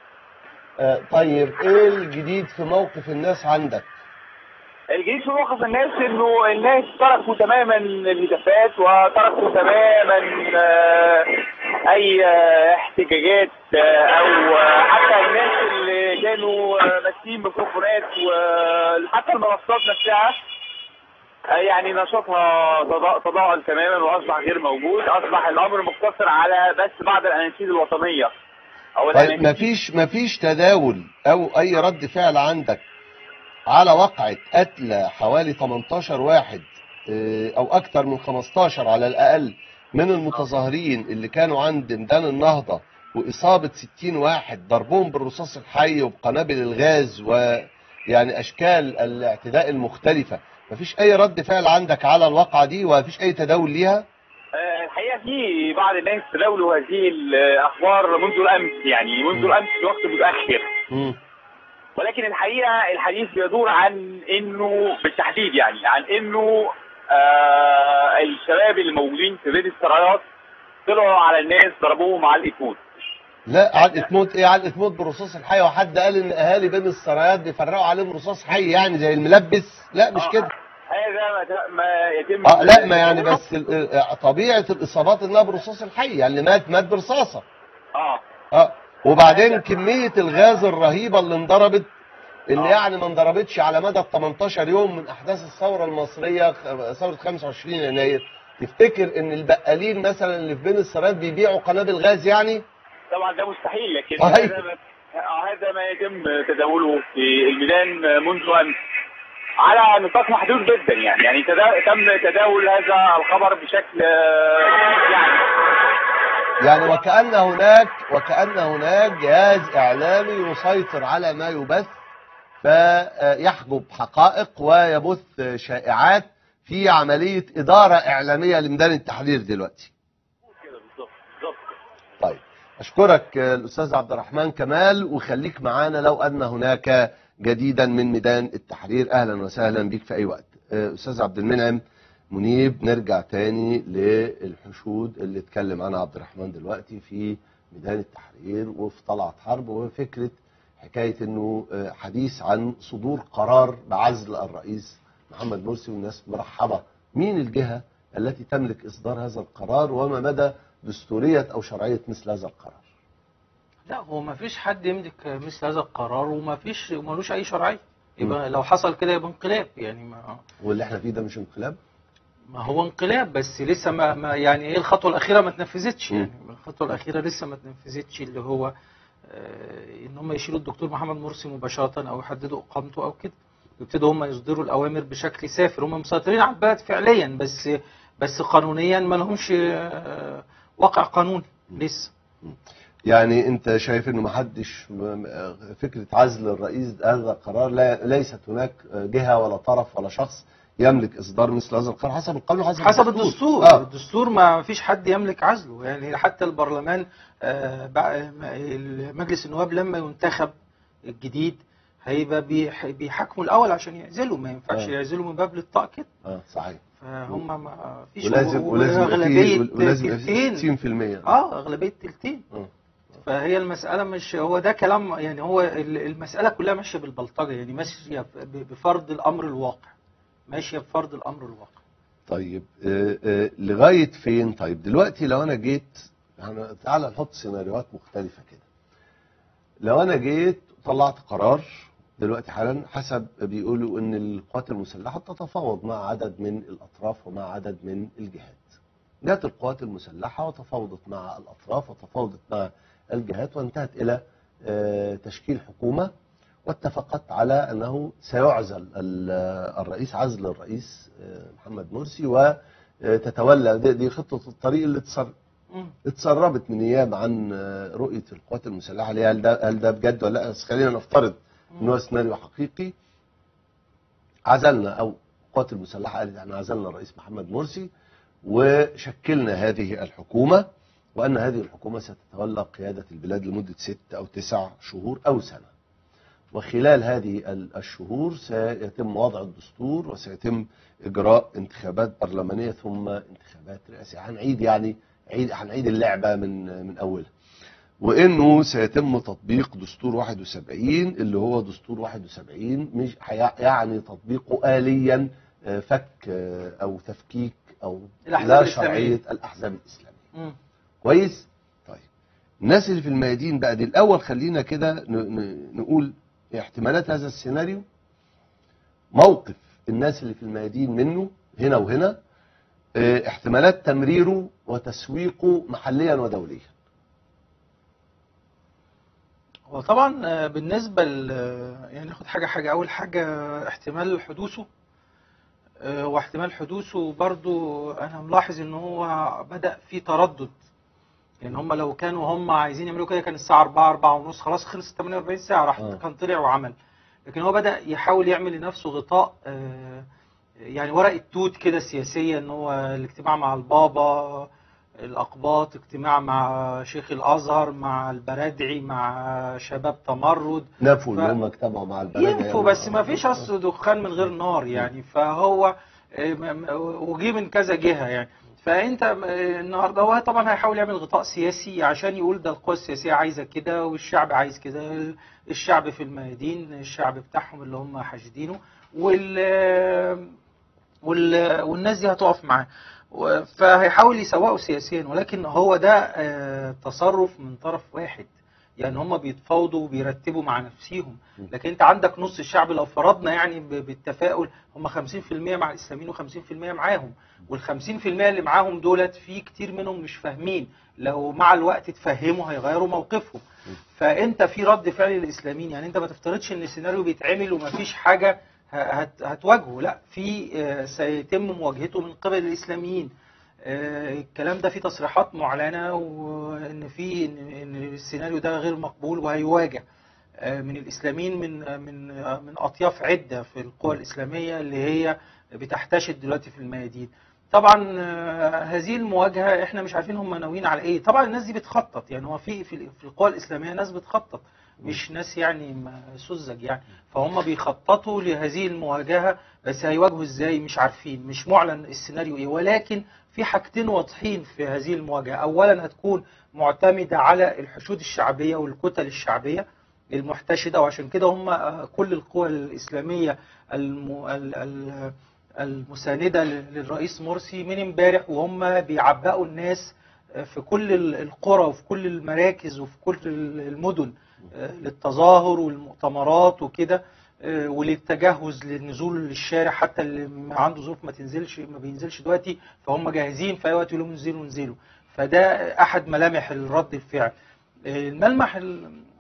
آه، طيب ايه الجديد في موقف الناس عندك الجديد في موقف الناس انه الناس تركوا تماما الهتافات وتركوا تماما آه، اي آه، احتجاجات آه، او آه، حتى الناس اللي كانوا آه، ماسكين ميكروفونات وحتى المنصات نفسها آه، يعني نشاطها تضا- تضاءل تماما واصبح غير موجود اصبح الامر مقتصر على بس بعض الاناشيد الوطنيه او طيب الأناشيد مفيش مفيش تداول او اي رد فعل عندك على وقعة قتل حوالي 18 واحد آه، او اكتر من 15 على الاقل من المتظاهرين اللي كانوا عند ميدان النهضة واصابة 60 واحد ضربهم بالرصاص الحي وبقنابل الغاز ويعني اشكال الاعتداء المختلفة مفيش اي رد فعل عندك على الواقعة دي ومفيش اي تداول ليها آه، الحقيقه في بعض الناس تداولوا هذه الاخبار منذ الامس يعني منذ م. الامس في وقت متاخر مم. ولكن الحقيقه الحديث بيدور عن انه بالتحديد يعني عن انه آه الشباب اللي موجودين في بيت السرايات طلعوا على الناس ضربوهم علقه موت لا علقة موت ايه علقة موت بالرصاص الحي وحد قال ان اهالي بين السرايات بيفرقوا عليهم رصاص حي يعني زي الملبس لا مش آه، كده هذا ما ت- ما يتم اه لا ما يعني بس ال- آه، طبيعة الاصابات انها برصاص الحي يعني اللي مات مات برصاصة اه اه وبعدين كمية الغاز الرهيبة اللي انضربت اللي آه. يعني ما انضربتش على مدى ال 18 يوم من احداث الثورة المصرية خ- ثورة 25 يناير تفتكر ان البقالين مثلا اللي في بين السرايات بيبيعوا قنابل غاز يعني طبعا ده مستحيل لكن صحيح. هذا ما آه، هذا ما يتم تداوله في الميدان منذ امس على نطاق محدود جدا يعني يعني تدا... تم تداول هذا الخبر بشكل آه، يعني يعني وكأن هناك وكأن هناك جهاز إعلامي يسيطر على ما يبث فيحجب حقائق ويبث شائعات في عملية إدارة إعلامية لميدان التحرير دلوقتي كده بالظبط بالظبط طيب أشكرك الأستاذ عبد الرحمن كمال وخليك معانا لو أن هناك جديدا من ميدان التحرير أهلا وسهلا بك في أي وقت أستاذ عبد المنعم منيب نرجع تاني للحشود اللي اتكلم عنها عبد الرحمن دلوقتي في ميدان التحرير وفي طلعت حرب وفكرة حكاية انه آه، حديث عن صدور قرار بعزل الرئيس محمد مرسي والناس مرحبة مين الجهة التي تملك إصدار هذا القرار وما مدى دستورية أو شرعية مثل هذا القرار لا هو ما فيش حد يملك مثل هذا القرار وما فيش وملوش اي شرعيه يبقى لو حصل كده يبقى انقلاب يعني ما واللي احنا فيه ده مش انقلاب ما هو انقلاب بس لسه ما, ما يعني ايه الخطوه الاخيره ما اتنفذتش مم. يعني الخطوه الاخيره لسه ما اتنفذتش اللي هو آه، ان هم يشيلوا الدكتور محمد مرسي مباشره او يحددوا اقامته او كده يبتدوا هم يصدروا الاوامر بشكل سافر هم مسيطرين على البلد فعليا بس بس قانونيا ما لهمش آه، واقع قانوني لسه يعني انت شايف انه ما حدش م- فكره عزل الرئيس هذا قرار لا ليست هناك جهه ولا طرف ولا شخص يملك اصدار مثل هذا القرار حسب القانون حسب, حسب الدستور اه الدستور ما فيش حد يملك عزله يعني حتى البرلمان آه، بقى- ما- مجلس النواب لما ينتخب الجديد هيبقى بيح- بيحاكموا الاول عشان يعزلوا ما ينفعش آه. يعزلوا من باب للطاق كده اه صحيح فهم ما فيش ولازم ولازم يبقى اغلبيه فيه- ولازم يبقى تلتين فيه 60% اه اغلبيه تلتين آه. فهي المسألة مش هو ده كلام يعني هو ال- المسألة كلها ماشية بالبلطجة يعني ماشية ب- بفرض الأمر الواقع ماشية بفرض الأمر الواقع طيب آه، آه، لغايه فين طيب دلوقتي لو انا جيت يعني تعالى نحط سيناريوهات مختلفه كده لو انا جيت طلعت قرار دلوقتي حالا حسب بيقولوا ان القوات المسلحه تتفاوض مع عدد من الاطراف ومع عدد من الجهات جاءت القوات المسلحه وتفاوضت مع الاطراف وتفاوضت مع الجهات وانتهت الى آه، تشكيل حكومه واتفقت على انه سيعزل ال- الرئيس عزل الرئيس آه، محمد مرسي وتتولى دي, دي خطه الطريق اللي تصر مم. اتسربت من ايام عن آه، رؤيه القوات المسلحه اللي هي هل ده هل ده بجد ولا لا بس خلينا نفترض ان هو سيناريو حقيقي عزلنا او القوات المسلحه قالت احنا عزلنا الرئيس محمد مرسي وشكلنا هذه الحكومه وان هذه الحكومه ستتولى قياده البلاد لمده ست او تسع شهور او سنه. وخلال هذه ال- الشهور سيتم وضع الدستور وسيتم اجراء انتخابات برلمانيه ثم انتخابات رئاسيه هنعيد يعني عيد هنعيد اللعبه من من اولها وانه سيتم تطبيق دستور 71 اللي هو دستور 71 مش هي- يعني تطبيقه آليا آه، فك آه، او تفكيك او الأحزاب لا الإسلامية. شرعيه الاحزاب الاسلاميه مم. كويس طيب الناس اللي في الميادين بقى دي الاول خلينا كده ن- ن- نقول احتمالات هذا السيناريو موقف الناس اللي في الميادين منه هنا وهنا اه، احتمالات تمريره وتسويقه محليا ودوليا هو طبعا آه، بالنسبة ل يعني ناخد حاجة حاجة أول حاجة احتمال حدوثه آه، واحتمال حدوثه برضو أنا ملاحظ إن هو بدأ في تردد يعني هم لو كانوا هم عايزين يعملوا كده كان الساعة 4 4 ونص خلاص خلص 48 ساعة راح آه. كان طلع وعمل لكن هو بدأ يحاول يعمل لنفسه غطاء آه، يعني ورقة توت كده سياسية إن هو الاجتماع مع البابا الأقباط اجتماع مع شيخ الأزهر مع البرادعي مع شباب تمرد نفوا ف- ان هم اجتمعوا مع البلد ينفوا بس ما فيش اصل دخان من غير نار يعني فهو آه، م- م- وجي من كذا جهه يعني فانت آه، النهارده هو طبعا هيحاول يعمل غطاء سياسي عشان يقول ده القوى السياسيه عايزه كده والشعب عايز كده الشعب في الميادين الشعب بتاعهم اللي هم حاشدينه وال وال والناس دي هتقف معاه و- فهيحاول يسوقه سياسيا ولكن هو ده آه، تصرف من طرف واحد يعني هم بيتفاوضوا وبيرتبوا مع نفسيهم لكن انت عندك نص الشعب لو فرضنا يعني ب- بالتفاؤل هم 50% مع الاسلاميين و50% معاهم وال50% اللي معاهم دولت في كتير منهم مش فاهمين لو مع الوقت اتفهموا هيغيروا موقفهم فانت في رد فعل للاسلاميين يعني انت ما تفترضش ان السيناريو بيتعمل ومفيش حاجه ه- هت- هتواجهه لا في آه، سيتم مواجهته من قبل الاسلاميين آه، الكلام ده في تصريحات معلنه وان في ان إن السيناريو ده غير مقبول وهيواجه آه، من الاسلاميين من آه، من آه، من اطياف عده في القوى الاسلاميه اللي هي بتحتشد دلوقتي في الميادين طبعا آه، هذه المواجهه احنا مش عارفين هم ناويين على ايه طبعا الناس دي بتخطط يعني هو في في في القوى الاسلاميه ناس بتخطط مش ناس يعني ما- سذج يعني فهم بيخططوا لهذه المواجهه بس هيواجهوا ازاي مش عارفين مش معلن السيناريو ايه ولكن في حاجتين واضحين في هذه المواجهه اولا هتكون معتمده على الحشود الشعبيه والكتل الشعبيه المحتشده وعشان كده هم آه، كل القوى الاسلاميه الم... ال... ال... المسانده لل- للرئيس مرسي من امبارح وهم بيعبئوا الناس آه، في كل ال- القرى وفي كل المراكز وفي كل ال- المدن آه، للتظاهر والمؤتمرات وكده آه، وللتجهز للنزول للشارع حتى اللي ما عنده ظروف ما تنزلش ما بينزلش دلوقتي فهم جاهزين في اي وقت يقولوا انزلوا انزلوا فده احد ملامح الرد الفعل آه، الملمح ال-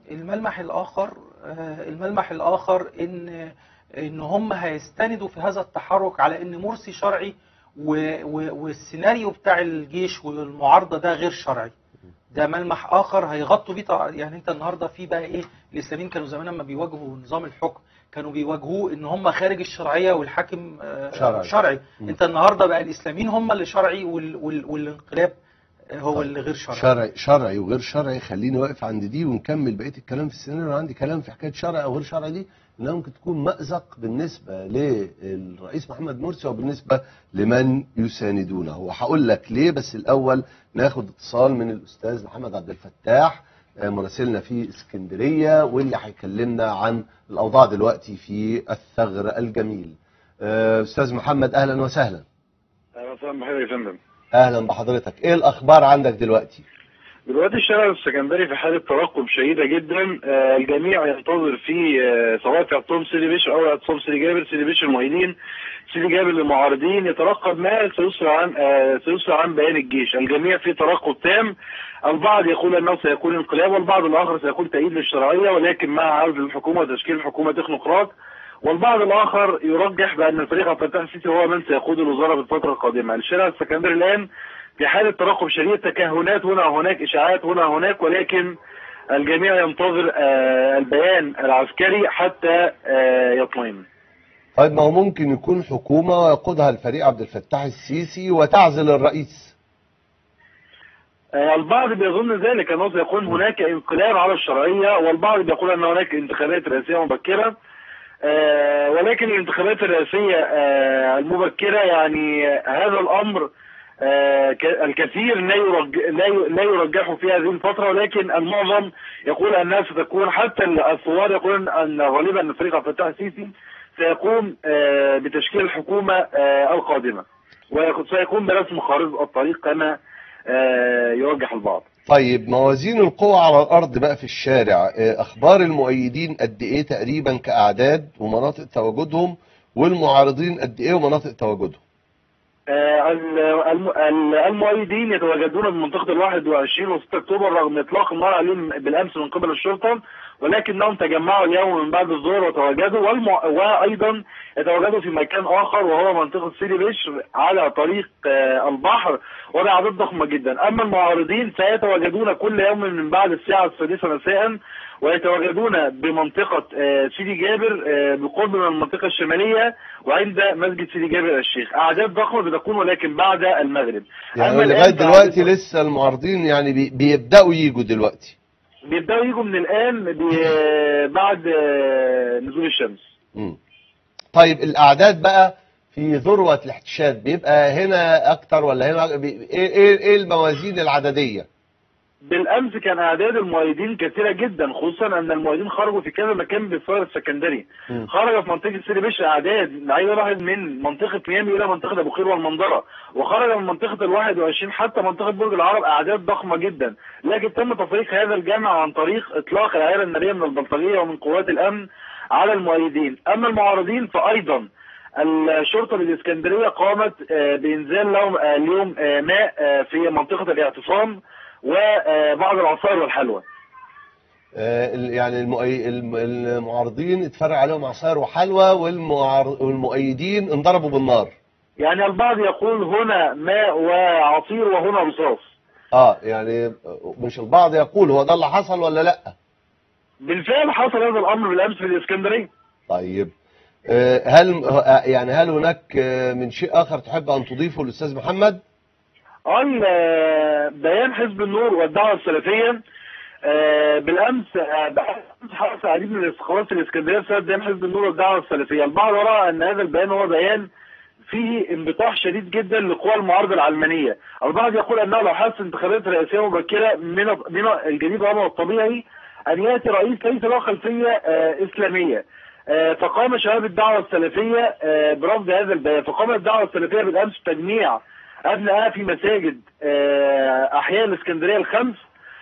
الملمح الاخر آه، الملمح الاخر ان ان هم هيستندوا في هذا التحرك على ان مرسي شرعي و- و- والسيناريو بتاع الجيش والمعارضه ده غير شرعي ده ملمح اخر هيغطوا بيه طبعاً. يعني انت النهارده في بقى ايه الاسلاميين كانوا زمان لما بيواجهوا نظام الحكم كانوا بيواجهوه ان هم خارج الشرعيه والحاكم آه، شرعي. شرعي مم. انت النهارده بقى الاسلاميين هم اللي شرعي وال وال والانقلاب هو طيب. اللي غير شرعي شرعي شرعي وغير شرعي خليني واقف عند دي ونكمل بقيه الكلام في السيناريو انا عندي كلام في حكايه شرعي او غير شرعي دي انها ممكن تكون مأزق بالنسبه للرئيس محمد مرسي وبالنسبه لمن يساندونه وهقول لك ليه بس الاول ناخد اتصال من الاستاذ محمد عبد الفتاح آه، مراسلنا في اسكندريه واللي هيكلمنا عن الاوضاع دلوقتي في الثغر الجميل آه، استاذ محمد اهلا وسهلا اهلا وسهلا بحضرتك يا فندم اهلا بحضرتك ايه الاخبار عندك دلوقتي دلوقتي الشارع السكندري في حاله ترقب شديده جدا آه، الجميع ينتظر في آه، سواء في اعتصام سيدي بشر او اعتصام سيدي جابر سيدي بشر المؤيدين سيدي جابر للمعارضين يترقب ما سيسرع عن آه، سيسرع عن بيان الجيش الجميع في ترقب تام البعض يقول انه سيكون انقلاب والبعض الاخر سيكون تأييد للشرعيه ولكن مع عرض الحكومه وتشكيل الحكومه تكنوقراط والبعض الاخر يرجح بان الفريق عبد الفتاح السيسي هو من سيقود الوزاره في الفتره القادمه الشارع السكندري الان في حالة ترقب شديد تكهنات هنا وهناك إشاعات هنا وهناك ولكن الجميع ينتظر آه، البيان العسكري حتى آه، يطمئن طيب ما هو ممكن يكون حكومة ويقودها الفريق عبد الفتاح السيسي وتعزل الرئيس آه، البعض بيظن ذلك أنه سيكون هناك انقلاب على الشرعية والبعض بيقول أن هناك انتخابات رئاسية مبكرة آه، ولكن الانتخابات الرئاسية آه، المبكرة يعني هذا الأمر آه، ك- الكثير لا يرج... لا ي- لا يرجحه في هذه الفترة ولكن المعظم يقول أنها ستكون حتى الثوار يقولون أن غالبا الفريق عبد الفتاح السيسي سيقوم آه، بتشكيل الحكومة آه، القادمة وسيقوم برسم خارطة الطريق كما آه، يرجح البعض طيب موازين القوى على الأرض بقى في الشارع آه، أخبار المؤيدين قد إيه تقريبا كأعداد ومناطق تواجدهم والمعارضين قد إيه ومناطق تواجدهم آه، ال- الم- ال- المؤيدين يتواجدون بمنطقة الواحد وعشرين وستة أكتوبر رغم إطلاق النار عليهم بالأمس من قبل الشرطة ولكنهم تجمعوا اليوم من بعد الظهر وتواجدوا والمع... وأيضا يتواجدوا في مكان آخر وهو منطقة سيدي بشر على طريق آه، البحر وبأعداد ضخمة جدا أما المعارضين سيتواجدون كل يوم من بعد الساعة السادسة مساء ويتواجدون بمنطقة آه، سيدي جابر آه، بالقرب من المنطقة الشمالية وعند مسجد سيدي جابر الشيخ أعداد ضخمة بتكون ولكن بعد المغرب يعني أما لغاية الآن دلوقتي فأعداد- لسه المعارضين يعني بي- بيبدأوا يجوا دلوقتي بيبدأوا يجوا من الآن بي- بعد آه، نزول الشمس مم. طيب الأعداد بقى في ذروة الاحتشاد بيبقى هنا أكتر ولا هنا بي... إيه إيه إيه الموازين العددية؟ بالامس كان اعداد المؤيدين كثيره جدا خصوصا ان المؤيدين خرجوا في كذا مكان بالثغر السكندري مم. خرج في منطقه سيدي بشر اعداد عايز واحد من منطقه ميامي الى منطقه ابو قير والمنظره وخرج من منطقه ال 21 حتى منطقه برج العرب اعداد ضخمه جدا لكن تم تفريق هذا الجمع عن طريق اطلاق العيار الناريه من البلطجيه ومن قوات الامن على المؤيدين اما المعارضين فايضا الشرطه بالاسكندريه قامت آه، بانزال لهم آه، اليوم آه، ماء آه، في منطقه الاعتصام وبعض العصائر والحلوى آه، ال- يعني المؤي... الم- المعارضين اتفرع عليهم عصاير وحلوى والمعار... والمؤيدين انضربوا بالنار يعني البعض يقول هنا ماء وعصير وهنا رصاص اه يعني مش البعض يقول هو ده اللي حصل ولا لا بالفعل حصل هذا الامر بالامس في الاسكندريه طيب آه، هل آه، يعني هل هناك آه، من شيء اخر تحب ان تضيفه الاستاذ محمد قال آه، بيان حزب النور والدعوه السلفيه آه، بالامس آه، بالأمس حدث عديد من الاستخبارات في الاسكندريه بسبب بيان حزب النور والدعوه السلفيه البعض راى ان هذا البيان هو بيان فيه انبطاح شديد جدا لقوى المعارضه العلمانيه البعض يقول انه لو حدث انتخابات رئاسيه مبكره من من الجديد والامر الطبيعي ان ياتي رئيس ليس له خلفيه آه، اسلاميه آه، فقام شباب الدعوه السلفيه آه، برفض هذا البيان فقامت الدعوه السلفيه بالامس بتجميع ابنائها في مساجد آه، احياء الاسكندريه الخمس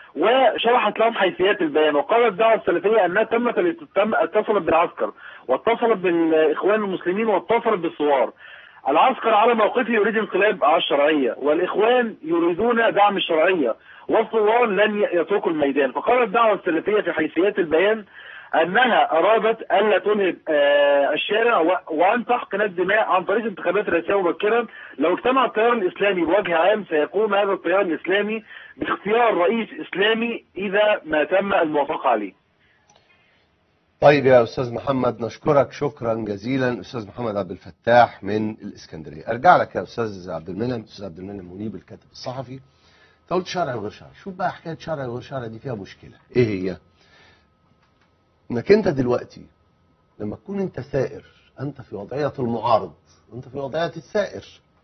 وشرحت لهم حيثيات البيان وقالت الدعوه السلفيه انها تمت تم اتصلت بالعسكر واتصلت بالاخوان المسلمين واتصلت بالثوار العسكر على موقفه يريد انقلاب على الشرعيه والاخوان يريدون دعم الشرعيه والثوار لن يتركوا الميدان فقالت الدعوه السلفيه في حيثيات البيان انها ارادت الا تنهب آه، الشارع و- وان تحقن الدماء عن طريق انتخابات رئاسيه مبكرا لو اجتمع التيار الاسلامي بوجه عام سيقوم هذا التيار الاسلامي باختيار رئيس اسلامي اذا ما تم الموافقه عليه طيب يا استاذ محمد نشكرك شكرا جزيلا استاذ محمد عبد الفتاح من الاسكندريه ارجع لك يا استاذ عبد المنعم استاذ عبد المنعم منيب الكاتب الصحفي انت قلت شرعي وغير شرعي شوف بقى حكايه شرعي وغير شرعي دي فيها مشكله ايه هي انك انت دلوقتي لما تكون انت ثائر انت في وضعيه المعارض انت في وضعيه الثائر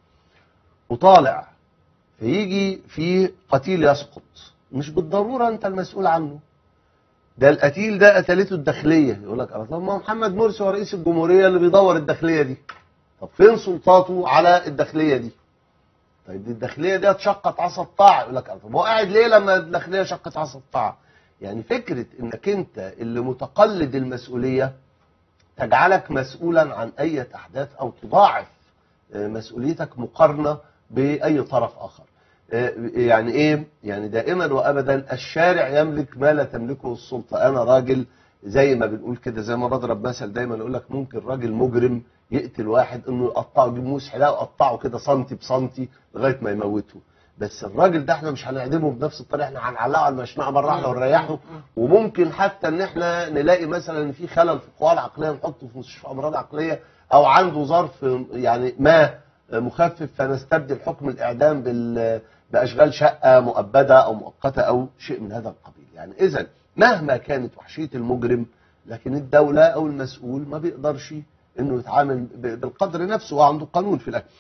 وطالع فيجي في قتيل يسقط مش بالضروره انت المسؤول عنه ده القتيل ده قتلته الداخليه يقول لك طب ما محمد مرسي هو رئيس الجمهوريه اللي بيدور الداخليه دي طب فين سلطاته على الداخليه دي طيب دي الداخليه دي اتشقت عصا الطاعه يقول لك طب هو قاعد ليه لما الداخليه شقت عصا الطاعه يعني فكره انك انت اللي متقلد المسؤوليه تجعلك مسؤولا عن اي احداث او تضاعف آه، مسؤوليتك مقارنه باي طرف اخر آه، يعني ايه يعني دائما وابدا الشارع يملك ما لا تملكه السلطه انا راجل زي ما بنقول كده زي ما بضرب مثل دايما اقول لك ممكن راجل مجرم يقتل واحد انه يقطعه يجيب موس حلاقه ويقطعه كده سنتي بسنتي لغايه ما يموته بس الراجل ده احنا مش هنعدمه بنفس الطريقه احنا هنعلقه على المشنقه مره واحده ونريحه وممكن حتى ان احنا نلاقي مثلا ان في خلل في القوى العقليه نحطه في مستشفى امراض عقليه او عنده ظرف يعني ما مخفف فنستبدل حكم الاعدام بال باشغال شقه مؤبده او مؤقته او شيء من هذا القبيل يعني اذا مهما كانت وحشيه المجرم لكن الدوله او المسؤول ما بيقدرش انه يتعامل ب- بالقدر نفسه وعنده قانون في الاخر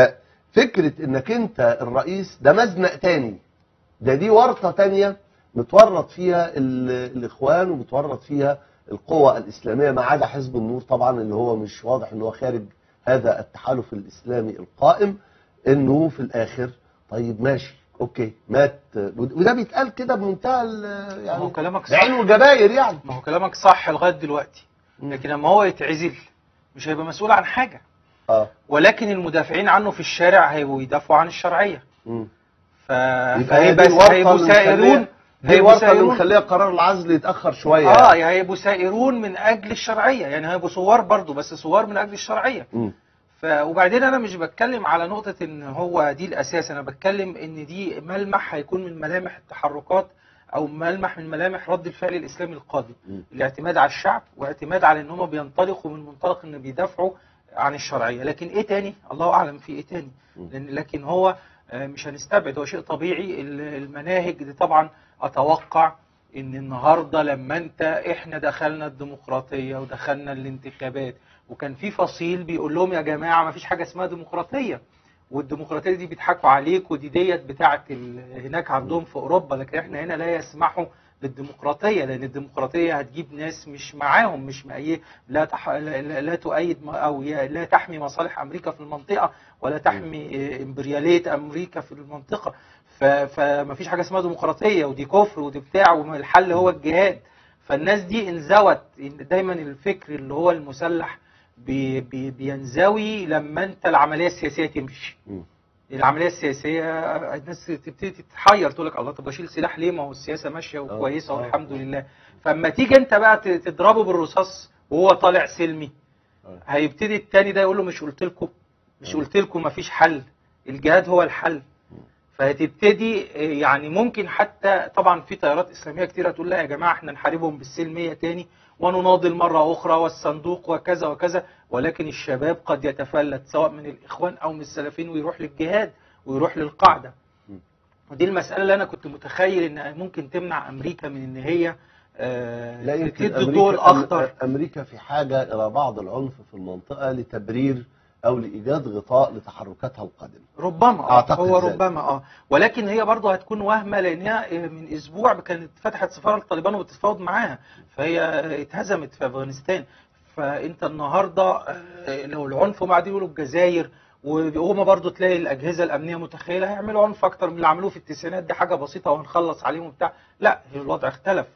ففكره انك انت الرئيس ده مزنق تاني ده دي ورطه تانية متورط فيها ال- الاخوان ومتورط فيها القوى الاسلاميه ما عدا حزب النور طبعا اللي هو مش واضح ان هو خارج هذا التحالف الاسلامي القائم انه في الاخر طيب ماشي اوكي مات وده بيتقال كده بمنتهى ال- ما يعني هو كلامك صح بعين وجباير يعني ما هو كلامك صح لغايه دلوقتي مم. لكن لما هو يتعزل مش هيبقى مسؤول عن حاجه اه ولكن المدافعين عنه في الشارع هيبقوا يدافعوا عن الشرعيه مم. ف... يبقى هي دي فهيبقى الورطة هيبقوا اللي سائرون مخلية- دي هيبقوا الورطه اللي سائرون مخليه قرار العزل يتاخر شويه اه يعني. هيبقوا سائرون من اجل الشرعيه يعني هيبقوا ثوار برضو بس ثوار من اجل الشرعيه مم. ف... وبعدين انا مش بتكلم على نقطه ان هو دي الاساس انا بتكلم ان دي ملمح هيكون من ملامح التحركات او ملمح من ملامح رد الفعل الاسلامي القادم مم. الاعتماد على الشعب واعتماد على ان هم بينطلقوا من منطلق ان بيدافعوا عن الشرعيه لكن ايه تاني الله اعلم في ايه تاني مم. لأن لكن هو آه، مش هنستبعد هو شيء طبيعي ال- المناهج دي طبعا اتوقع ان النهارده لما انت احنا دخلنا الديمقراطيه ودخلنا الانتخابات وكان في فصيل بيقول لهم يا جماعه ما فيش حاجه اسمها ديمقراطيه والديمقراطيه دي بيضحكوا عليك ودي ديت بتاعه ال- هناك عندهم في اوروبا لكن احنا هنا لا يسمحوا بالديمقراطيه لان الديمقراطيه هتجيب ناس مش معاهم مش مأيه لا تح... لا, لا- لا تؤيد م- او ي- لا تحمي مصالح امريكا في المنطقه ولا تحمي آه، امبرياليه امريكا في المنطقه ف... فما فيش حاجه اسمها ديمقراطيه ودي كفر ودي بتاع والحل هو الجهاد فالناس دي انزوت دايما الفكر اللي هو المسلح بي بي بينزوي لما انت العمليه السياسيه تمشي مم. العمليه السياسيه الناس تبتدي تتحير تقول لك الله طب اشيل سلاح ليه ما هو السياسه ماشيه وكويسه آه. والحمد لله فاما تيجي انت بقى ت- تضربه بالرصاص وهو طالع سلمي آه. هيبتدي التاني ده يقول له مش قلت لكم مش آه. قلت لكم مفيش حل الجهاد هو الحل فهتبتدي آه، يعني ممكن حتى طبعا في تيارات اسلاميه كتيره تقول لا يا جماعه احنا نحاربهم بالسلميه تاني ونناضل مره اخرى والصندوق وكذا وكذا ولكن الشباب قد يتفلت سواء من الاخوان او من السلفيين ويروح للجهاد ويروح للقاعده م. ودي المساله اللي انا كنت متخيل ان ممكن تمنع امريكا من ان هي آه، لا يمكن تدي الضوء الاخضر أم- امريكا في حاجه الى بعض العنف في المنطقه لتبرير او لايجاد غطاء لتحركاتها القادمه ربما آه، أعتقد هو ذلك. ربما اه ولكن هي برضه هتكون وهمه لانها آه، من اسبوع كانت فتحت سفاره الطالبان وبتتفاوض معاها فهي آه، اتهزمت في افغانستان فانت النهارده آه، لو العنف وبعدين يقولوا الجزائر وهما برضه تلاقي الاجهزه الامنيه متخيله هيعملوا عنف اكتر من اللي عملوه في التسعينات دي حاجه بسيطه وهنخلص عليهم وبتاع لا الوضع اختلف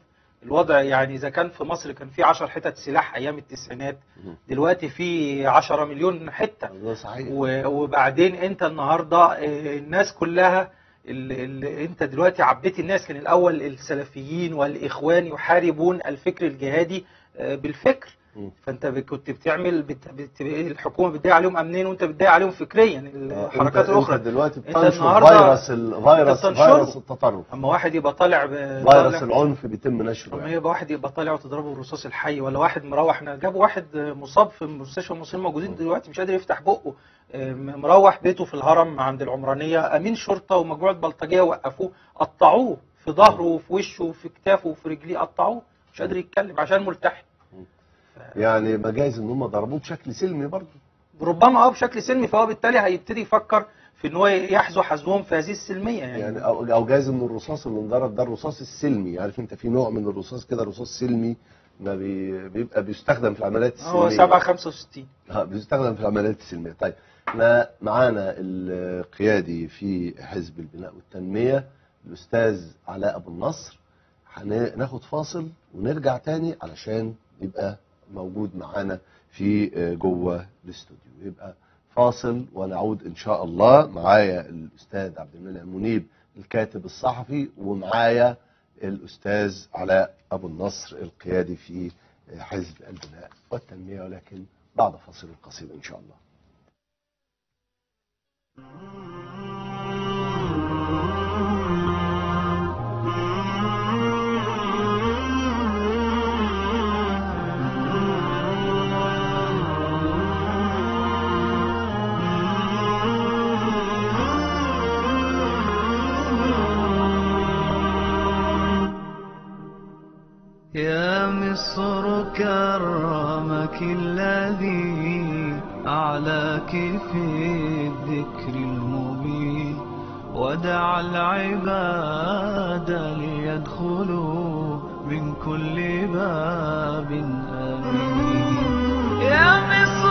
الوضع يعني اذا كان في مصر كان في 10 حتت سلاح ايام التسعينات دلوقتي في 10 مليون حته ده صحيح و- وبعدين انت النهارده آه، الناس كلها اللي اللي انت دلوقتي عبيت الناس كان الاول السلفيين والاخوان يحاربون الفكر الجهادي آه، بالفكر مم. فانت ب- كنت بتعمل بت... بت... الحكومه بتضايق عليهم امنيا وانت بتضايق عليهم فكريا آه، الحركات انت الاخرى انت دلوقتي انت بتنشر النهاردة فيروس ال- فيروس انت بتنشره. فيروس التطرف اما واحد يبقى طالع ب... فيروس طالع- العنف بيتم نشره اما يعني. يبقى واحد يبقى طالع وتضربه بالرصاص الحي ولا واحد مروح احنا جابوا واحد مصاب في مستشفى المصريين موجودين دلوقتي مش قادر يفتح بقه اه، مروح بيته في الهرم عند العمرانيه امين شرطه ومجموعه بلطجيه وقفوه قطعوه في ظهره وفي وشه وفي كتافه وفي رجليه قطعوه مش قادر يتكلم عشان ملتحي يعني ما جايز ان هم ضربوه بشكل سلمي برضه ربما اه بشكل سلمي فهو بالتالي هيبتدي يفكر في ان هو يحذو حذوهم في هذه السلميه يعني, يعني او او جايز ان الرصاص اللي انضرب ده الرصاص السلمي عارف انت في نوع من الرصاص كده رصاص سلمي ما بي بيبقى بيستخدم في العمليات السلميه هو 765 اه بيستخدم في العمليات السلميه طيب احنا معانا القيادي في حزب البناء والتنميه الاستاذ علاء ابو النصر هناخد فاصل ونرجع تاني علشان يبقى موجود معانا في آه، جوه الاستوديو يبقى فاصل ونعود ان شاء الله معايا الاستاذ عبد المنعم منيب الكاتب الصحفي ومعايا الاستاذ علاء ابو النصر القيادي في حزب البناء والتنميه ولكن بعد فاصل قصير ان شاء الله يا مصر كرمك الذي أعلاك في الذكر المبين ودعا العباد ليدخلوا من كل باب آمين يا مصر